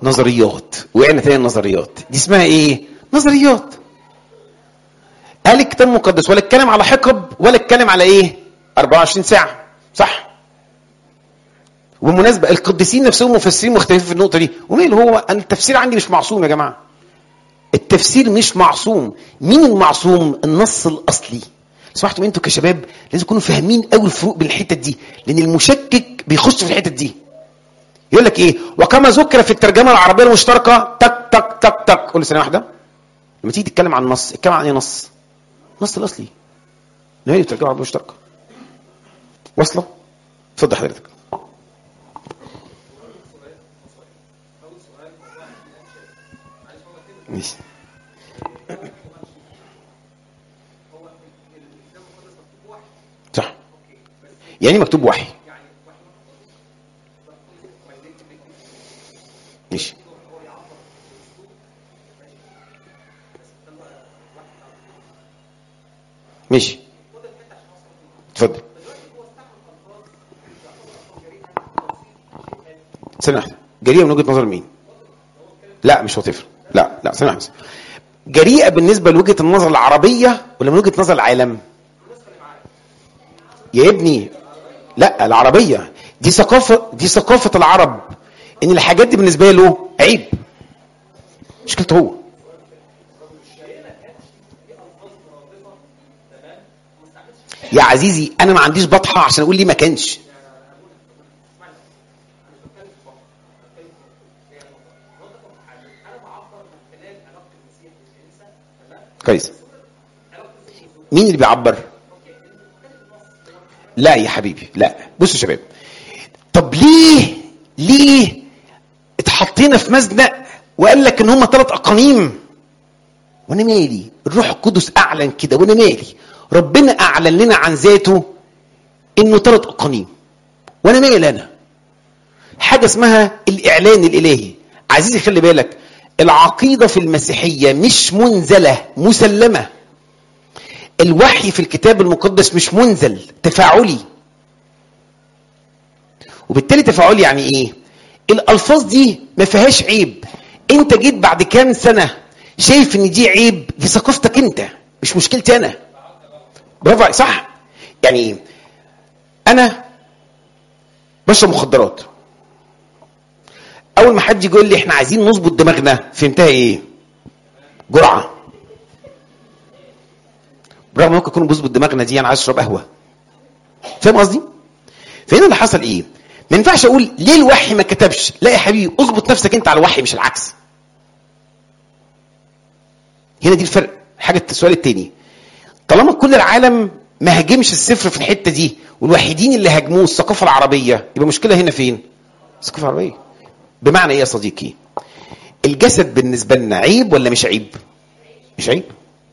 نظريات وقعنا تاني النظريات دي اسمها ايه نظريات قال الكتاب المقدس ولا اتكلم على حقب ولا اتكلم على ايه 24 ساعه صح وبالمناسبه القديسين نفسهم مفسرين مختلفين في النقطه دي ومين هو أنا التفسير عندي مش معصوم يا جماعه التفسير مش معصوم مين المعصوم النص الاصلي سمحتوا انتوا كشباب لازم تكونوا فاهمين قوي الفروق بين الحتت دي لان المشكك بيخش في الحتت دي يقول لك ايه وكما ذكر في الترجمه العربيه المشتركه تك تك تك تك قول لي ثانيه واحده لما تيجي تتكلم عن نص اتكلم عن ايه نص النص الاصلي اللي هي الترجمه العربيه المشتركه واصله اتفضل حضرتك ماشي صح يعني مكتوب وحي ماشي ماشي اتفضل ثانية واحدة جريئة من وجهة نظر مين؟ لا مش هتفرق لا لا ثانية واحدة جريئة بالنسبة لوجهة النظر العربية ولا من وجهة نظر العالم؟ يا ابني لا العربية دي ثقافة دي ثقافة العرب ان الحاجات دي بالنسبة له عيب مشكلته هو يا عزيزي انا ما عنديش بطحة عشان اقول ليه ما كانش كويس مين اللي بيعبر لا يا حبيبي لا بصوا يا شباب طب ليه ليه اتحطينا في مزنق وقال لك ان هم ثلاث اقانيم وانا مالي الروح القدس اعلن كده وانا مالي ربنا اعلن لنا عن ذاته انه ثلاث اقانيم وانا مالي انا حاجه اسمها الاعلان الالهي عزيزي خلي بالك العقيده في المسيحيه مش منزله مسلمه الوحي في الكتاب المقدس مش منزل تفاعلي وبالتالي تفاعلي يعني ايه الالفاظ دي ما فيهاش عيب انت جيت بعد كام سنه شايف ان دي عيب دي ثقافتك انت مش مشكلتي انا برافو عليك صح يعني ايه انا بشرب مخدرات اول ما حد يجي يقول لي احنا عايزين نظبط دماغنا فهمتها ايه جرعه برغم ممكن يكون بظبط دماغنا دي انا عايز اشرب قهوه فاهم قصدي فهنا اللي حصل ايه ما ينفعش اقول ليه الوحي ما كتبش لا يا حبيبي اظبط نفسك انت على الوحي مش العكس هنا دي الفرق حاجه السؤال التاني طالما كل العالم ما هاجمش السفر في الحته دي والوحيدين اللي هاجموه الثقافه العربيه يبقى المشكله هنا فين الثقافه العربيه بمعنى ايه يا صديقي الجسد بالنسبه لنا عيب ولا مش عيب مش عيب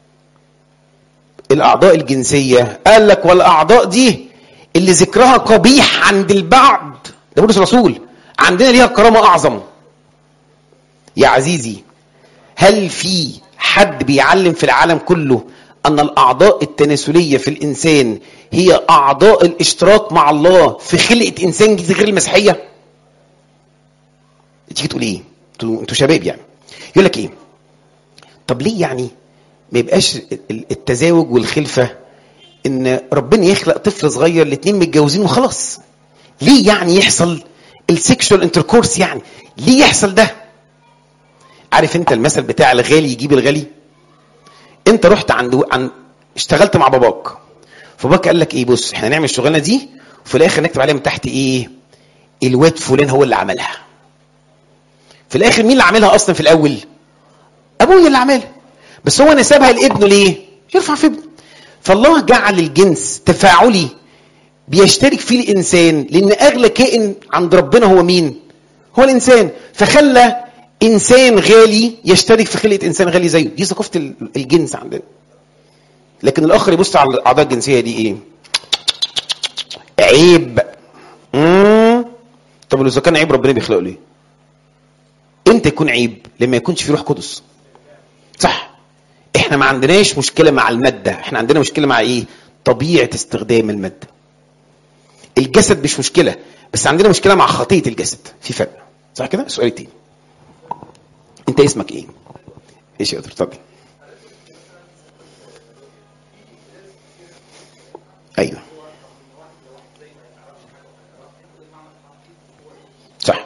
الاعضاء الجنسيه قال لك والاعضاء دي اللي ذكرها قبيح عند البعض ده بولس الرسول عندنا ليها كرامه اعظم يا عزيزي هل في حد بيعلم في العالم كله ان الاعضاء التناسليه في الانسان هي اعضاء الاشتراك مع الله في خلقه انسان جديد غير المسيحيه تيجي تقول ايه انتوا انتوا شباب يعني يقول لك ايه طب ليه يعني ما يبقاش التزاوج والخلفه ان ربنا يخلق طفل صغير الاثنين متجوزين وخلاص ليه يعني يحصل السكشوال انتركورس يعني ليه يحصل ده عارف انت المثل بتاع الغالي يجيب الغالي انت رحت عند عن اشتغلت مع باباك فباباك قال لك ايه بص احنا نعمل الشغلانه دي وفي الاخر نكتب عليها من تحت ايه الواد فلان هو اللي عملها في الاخر مين اللي عاملها اصلا في الاول ابويا اللي عاملها بس هو نسبها لابنه ليه يرفع في ابنه فالله جعل الجنس تفاعلي بيشترك فيه الانسان لان اغلى كائن عند ربنا هو مين هو الانسان فخلى انسان غالي يشترك في خلقه انسان غالي زيه دي ثقافه الجنس عندنا لكن الاخر يبص على الاعضاء الجنسيه دي ايه عيب مم. طب اذا كان عيب ربنا بيخلقه ليه امتى يكون عيب لما يكونش في روح قدس صح احنا ما عندناش مشكله مع الماده احنا عندنا مشكله مع ايه طبيعه استخدام الماده الجسد مش مشكله بس عندنا مشكله مع خطيه الجسد في فرق صح كده السؤال التاني انت اسمك ايه ايش يا دكتور اتفضل ايوه صح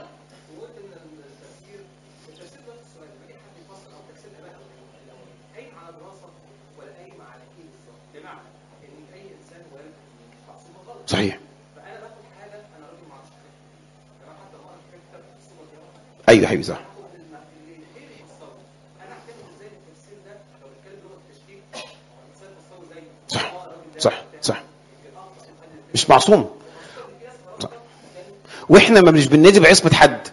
صحيح ايوه يا حبيبي صح صح صح صح مش معصوم صح. واحنا ما مش بننادي بعصمه حد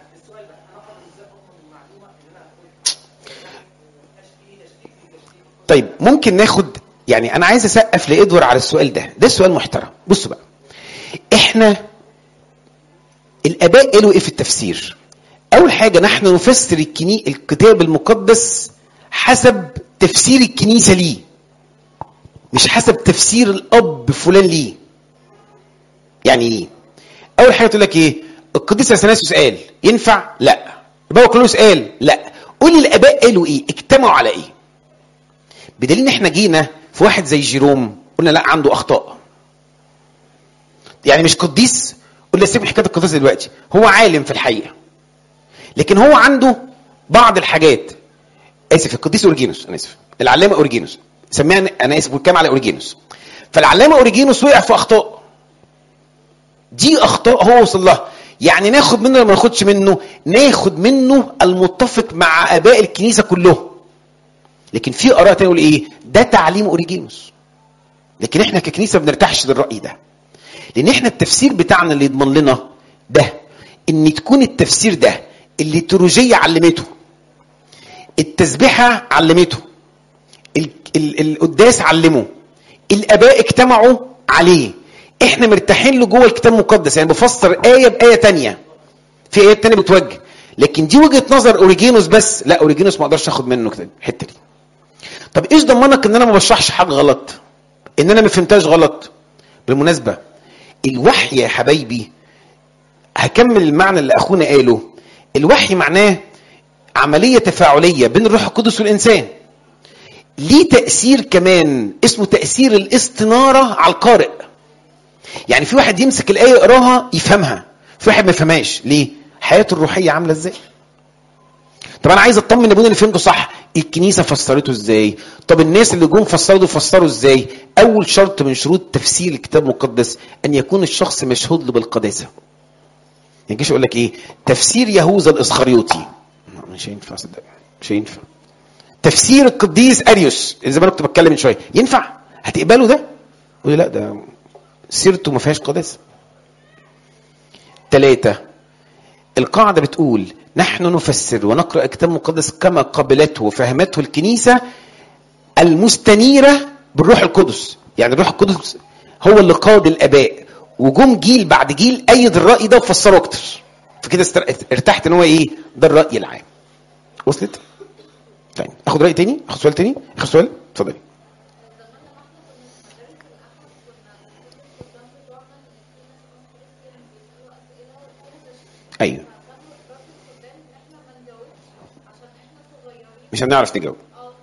طيب ممكن ناخد يعني انا عايز اسقف لادوار على السؤال ده ده سؤال محترم بصوا بقى احنا الاباء قالوا ايه في التفسير اول حاجه نحن نفسر الكني... الكتاب المقدس حسب تفسير الكنيسه ليه مش حسب تفسير الاب فلان ليه يعني ايه اول حاجه تقول لك ايه القديس اثناسيوس قال ينفع لا البابا كلوس قال لا قول لي الاباء قالوا ايه اجتمعوا على ايه بدليل ان احنا جينا في واحد زي جيروم قلنا لا عنده اخطاء يعني مش قديس قلنا سيب حكايه القداسه دلوقتي هو عالم في الحقيقه لكن هو عنده بعض الحاجات اسف القديس اورجينوس انا اسف العلامه اورجينوس سميها انا اسف بتكلم على اورجينوس فالعلامه اورجينوس وقع في اخطاء دي اخطاء هو وصل لها يعني ناخد منه ولا ما ناخدش منه ناخد منه المتفق مع اباء الكنيسه كلهم لكن في اراء تانية يقول ايه ده تعليم اوريجينوس لكن احنا ككنيسه ما بنرتاحش للراي ده لان احنا التفسير بتاعنا اللي يضمن لنا ده ان تكون التفسير ده الليتورجيه علمته التسبيحه علمته ال- ال- القداس علمه الاباء اجتمعوا عليه احنا مرتاحين له جوه الكتاب المقدس يعني بفسر ايه بايه تانية في ايات تانية بتوجه لكن دي وجهه نظر اوريجينوس بس لا اوريجينوس ما اقدرش اخد منه كده الحته دي طب ايش ضمنك ان انا ما بشرحش حاجه غلط ان انا ما فهمتهاش غلط بالمناسبه الوحي يا حبايبي هكمل المعنى اللي اخونا قاله الوحي معناه عمليه تفاعليه بين الروح القدس والانسان ليه تاثير كمان اسمه تاثير الاستناره على القارئ يعني في واحد يمسك الايه يقراها يفهمها في واحد ما يفهمهاش ليه حياته الروحيه عامله ازاي طب انا عايز اطمن ابونا اللي فهمته صح الكنيسه فسرته ازاي طب الناس اللي جم فسروا فسروا ازاي اول شرط من شروط تفسير الكتاب المقدس ان يكون الشخص مشهود له بالقداسه ما يجيش يقول لك ايه تفسير يهوذا الاسخريوطي مش هينفع صدق مش هينفع تفسير القديس اريوس زي ما انا كنت بتكلم من شويه ينفع هتقبله ده يقول لي لا ده سيرته ما فيهاش قداسه ثلاثة القاعدة بتقول نحن نفسر ونقرأ الكتاب المقدس كما قبلته وفهمته الكنيسة المستنيرة بالروح القدس يعني الروح القدس هو اللي قاد الآباء وجم جيل بعد جيل أيد الرأي ده وفسره أكتر فكده استر- ارتحت إن هو إيه ده الرأي العام وصلت؟ طيب اخد رأي تاني اخد سؤال تاني اخد سؤال اتفضلي ايوه مش هنعرف نجاوب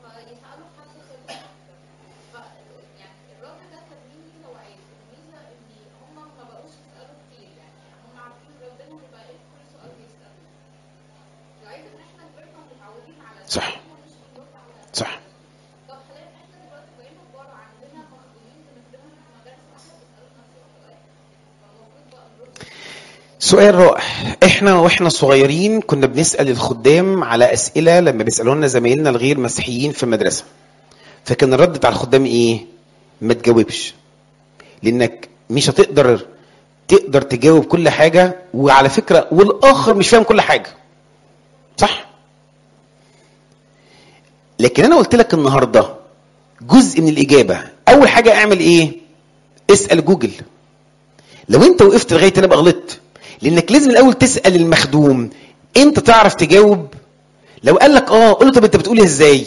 صح صح طب حاليا احنا دلوقتي بقينا كبار عندنا مخدومين بنخدمهم في مدارس واحده بيسالوا نفس السؤال فالمفروض بقى نرد سؤال رائع احنا واحنا صغيرين كنا بنسال الخدام على اسئله لما بيسالوا لنا زمايلنا الغير مسيحيين في المدرسه فكان الرد بتاع الخدام ايه ما تجاوبش لانك مش هتقدر تقدر تجاوب كل حاجه وعلى فكره والاخر مش فاهم كل حاجه صح لكن انا قلت لك النهارده جزء من الاجابه اول حاجه اعمل ايه اسال جوجل لو انت وقفت لغايه انا بقى غلطت لانك لازم الاول تسال المخدوم انت تعرف تجاوب لو قال لك اه قول له طب انت بتقولها ازاي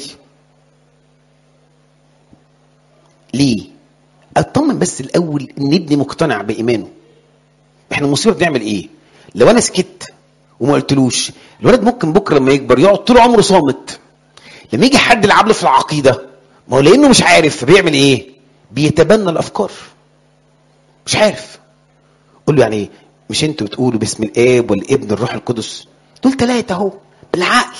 ليه اطمن بس الاول ان ابني مقتنع بايمانه احنا المصيبه بنعمل ايه لو انا سكت وما قلتلوش الولد ممكن بكره لما يكبر يقعد طول عمره صامت لما يجي حد يلعب له في العقيده ما هو لانه مش عارف فبيعمل ايه بيتبنى الافكار مش عارف قول له يعني ايه مش انتوا بتقولوا باسم الاب والابن الروح القدس دول ثلاثه اهو بالعقل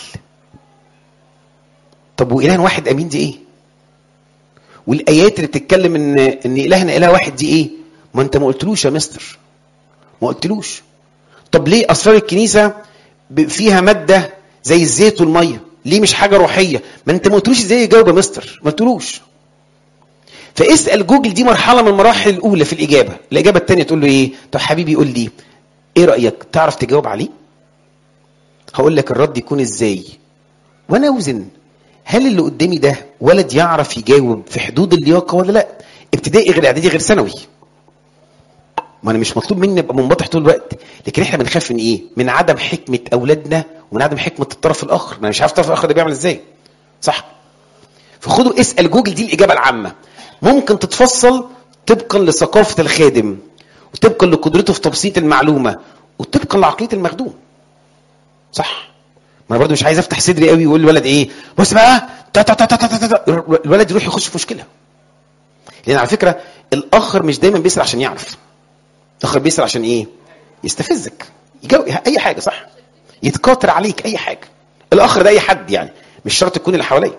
طب واله واحد امين دي ايه والايات اللي بتتكلم ان ان الهنا اله واحد دي ايه ما انت ما قلتلوش يا مستر ما قلتلوش طب ليه اسرار الكنيسه ب- فيها ماده زي الزيت والميه ليه مش حاجه روحيه ما انت ما قلتلوش ازاي يجاوب يا مستر ما قلتلوش فاسال جوجل دي مرحله من المراحل الاولى في الاجابه الاجابه الثانيه تقول له ايه طب حبيبي قول لي ايه رايك تعرف تجاوب عليه هقول لك الرد يكون ازاي وانا اوزن هل اللي قدامي ده ولد يعرف يجاوب في حدود اللياقه ولا لا ابتدائي غير اعدادي غير ثانوي ما انا مش مطلوب مني ابقى منبطح طول الوقت لكن احنا بنخاف من ايه من عدم حكمه اولادنا ومن عدم حكمه الطرف الاخر انا مش عارف الطرف الاخر ده بيعمل ازاي صح فخدوا اسال جوجل دي الاجابه العامه ممكن تتفصل طبقا لثقافه الخادم وطبقا لقدرته في تبسيط المعلومه وطبقا لعقليه المخدوم صح ما انا برضه مش عايز افتح صدري قوي ويقول الولد ايه بص بقى تا تا تا تا تا تا تا. الولد يروح يخش في مشكله لان على فكره الاخر مش دايما بيسال عشان يعرف الاخر بيسال عشان ايه يستفزك يجاوب اي حاجه صح يتكاثر عليك اي حاجه الاخر ده اي حد يعني مش شرط يكون اللي حواليا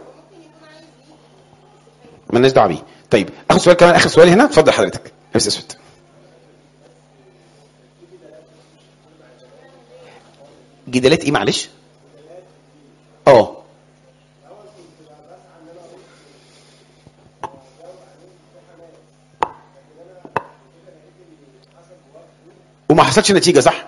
مالناش دعوه بيه طيب اخر سؤال كمان اخر سؤال هنا اتفضل حضرتك لابس اسود جدالات ايه معلش اه وما حصلش نتيجه صح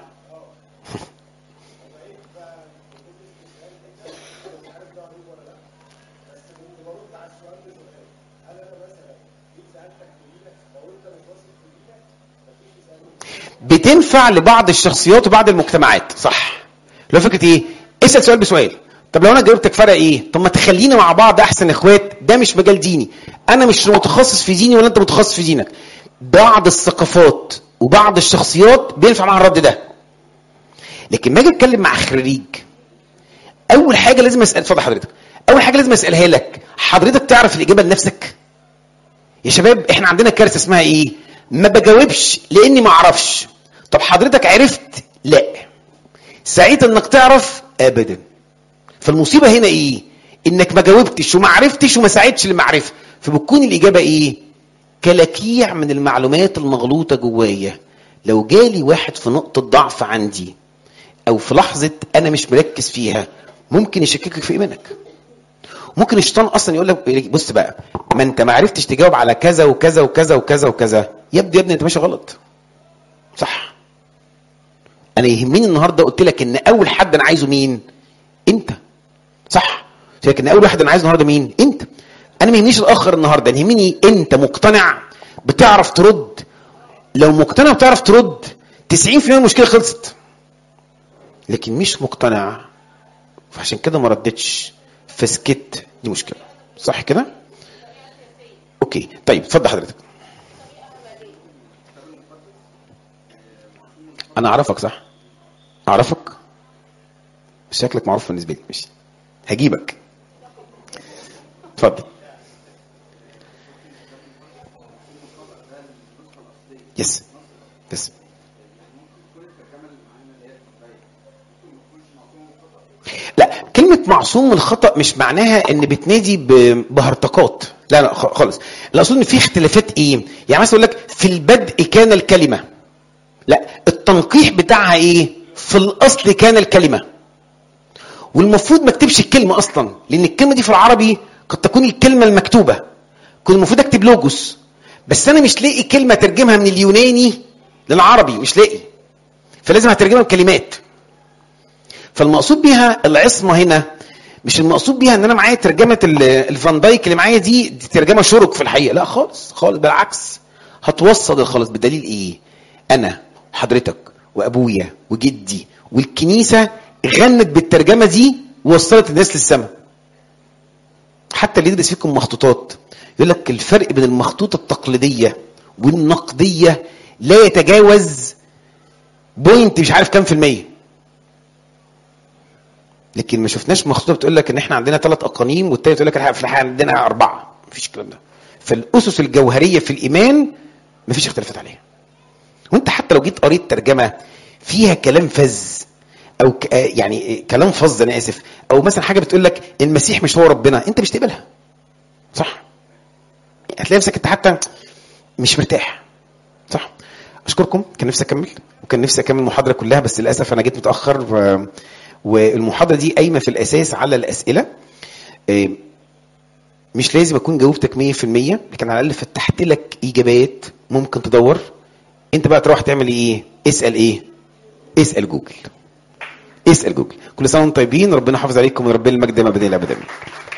بتنفع لبعض الشخصيات وبعض المجتمعات صح لو فكره ايه اسال سؤال بسؤال طب لو انا جاوبتك فرق ايه طب ما تخلينا مع بعض احسن اخوات ده مش مجال ديني انا مش متخصص في ديني ولا انت متخصص في دينك بعض الثقافات وبعض الشخصيات بينفع معاها الرد ده لكن ما اجي اتكلم مع خريج اول حاجه لازم اسال اتفضل حضرتك اول حاجه لازم اسالها لك حضرتك تعرف الاجابه لنفسك يا شباب احنا عندنا كارثه اسمها ايه ما بجاوبش لاني ما اعرفش طب حضرتك عرفت لا سعيد انك تعرف ابدا فالمصيبه هنا ايه انك ما جاوبتش وما عرفتش وما ساعدتش للمعرفه فبتكون الاجابه ايه كلاكيع من المعلومات المغلوطه جوايا لو جالي واحد في نقطه ضعف عندي او في لحظه انا مش مركز فيها ممكن يشككك في ايمانك ممكن الشيطان اصلا يقول لك بص بقى ما انت ما عرفتش تجاوب على كذا وكذا وكذا وكذا وكذا يبدو يا ابني انت ماشي غلط صح انا يهمني النهارده قلت لك ان اول حد انا عايزه مين انت صح لكن اول واحد انا عايزه النهارده مين انت انا ما يهمنيش الاخر النهارده انا يهمني انت مقتنع بتعرف ترد لو مقتنع بتعرف ترد 90% من المشكله خلصت لكن مش مقتنع فعشان كده ما ردتش فسكت دي مشكله صح كده اوكي طيب اتفضل حضرتك انا اعرفك صح اعرفك شكلك معروف بالنسبه لي ماشي هجيبك اتفضل يس يس لا كلمة معصوم من الخطأ مش معناها ان بتنادي ب- بهرطقات لا لا خ- خالص لا اقصد ان في اختلافات ايه يعني مثلا اقول لك في البدء كان الكلمة لا التنقيح بتاعها ايه في الاصل كان الكلمة والمفروض ما اكتبش الكلمة اصلا لان الكلمة دي في العربي قد تكون الكلمة المكتوبة كنت المفروض اكتب لوجوس بس انا مش لاقي كلمة ترجمها من اليوناني للعربي مش لاقي فلازم هترجمها بكلمات فالمقصود بيها العصمه هنا مش المقصود بيها ان انا معايا ترجمه ال- الفان دايك اللي معايا دي, دي ترجمه شرك في الحقيقه لا خالص خالص بالعكس هتوصل الخلاص بدليل ايه انا وحضرتك وابويا وجدي والكنيسه غنت بالترجمه دي ووصلت الناس للسماء حتى اللي يدرس فيكم مخطوطات يقول لك الفرق بين المخطوطه التقليديه والنقديه لا يتجاوز بوينت مش عارف كام في الميه لكن ما شفناش مخطوطه بتقول لك ان احنا عندنا ثلاث اقانيم والتاني تقول لك في الحقيقه عندنا اربعه مفيش الكلام ده فالاسس الجوهريه في الايمان مفيش اختلافات عليها وانت حتى لو جيت قريت ترجمه فيها كلام فذ او ك... آه يعني آه، كلام فظ انا اسف او مثلا حاجه بتقول لك المسيح مش هو ربنا انت مش تقبلها صح هتلاقي نفسك انت حتى مش مرتاح صح اشكركم كان نفسي اكمل وكان نفسي اكمل المحاضره كلها بس للاسف انا جيت متاخر و... والمحاضره دي قايمه في الاساس على الاسئله إيه، مش لازم اكون جاوبتك 100% لكن على الاقل فتحت لك اجابات ممكن تدور انت بقى تروح تعمل ايه اسال ايه اسال جوجل اسال جوجل كل سنه وانتم طيبين ربنا يحافظ عليكم وربنا المجد ما بدل ابدا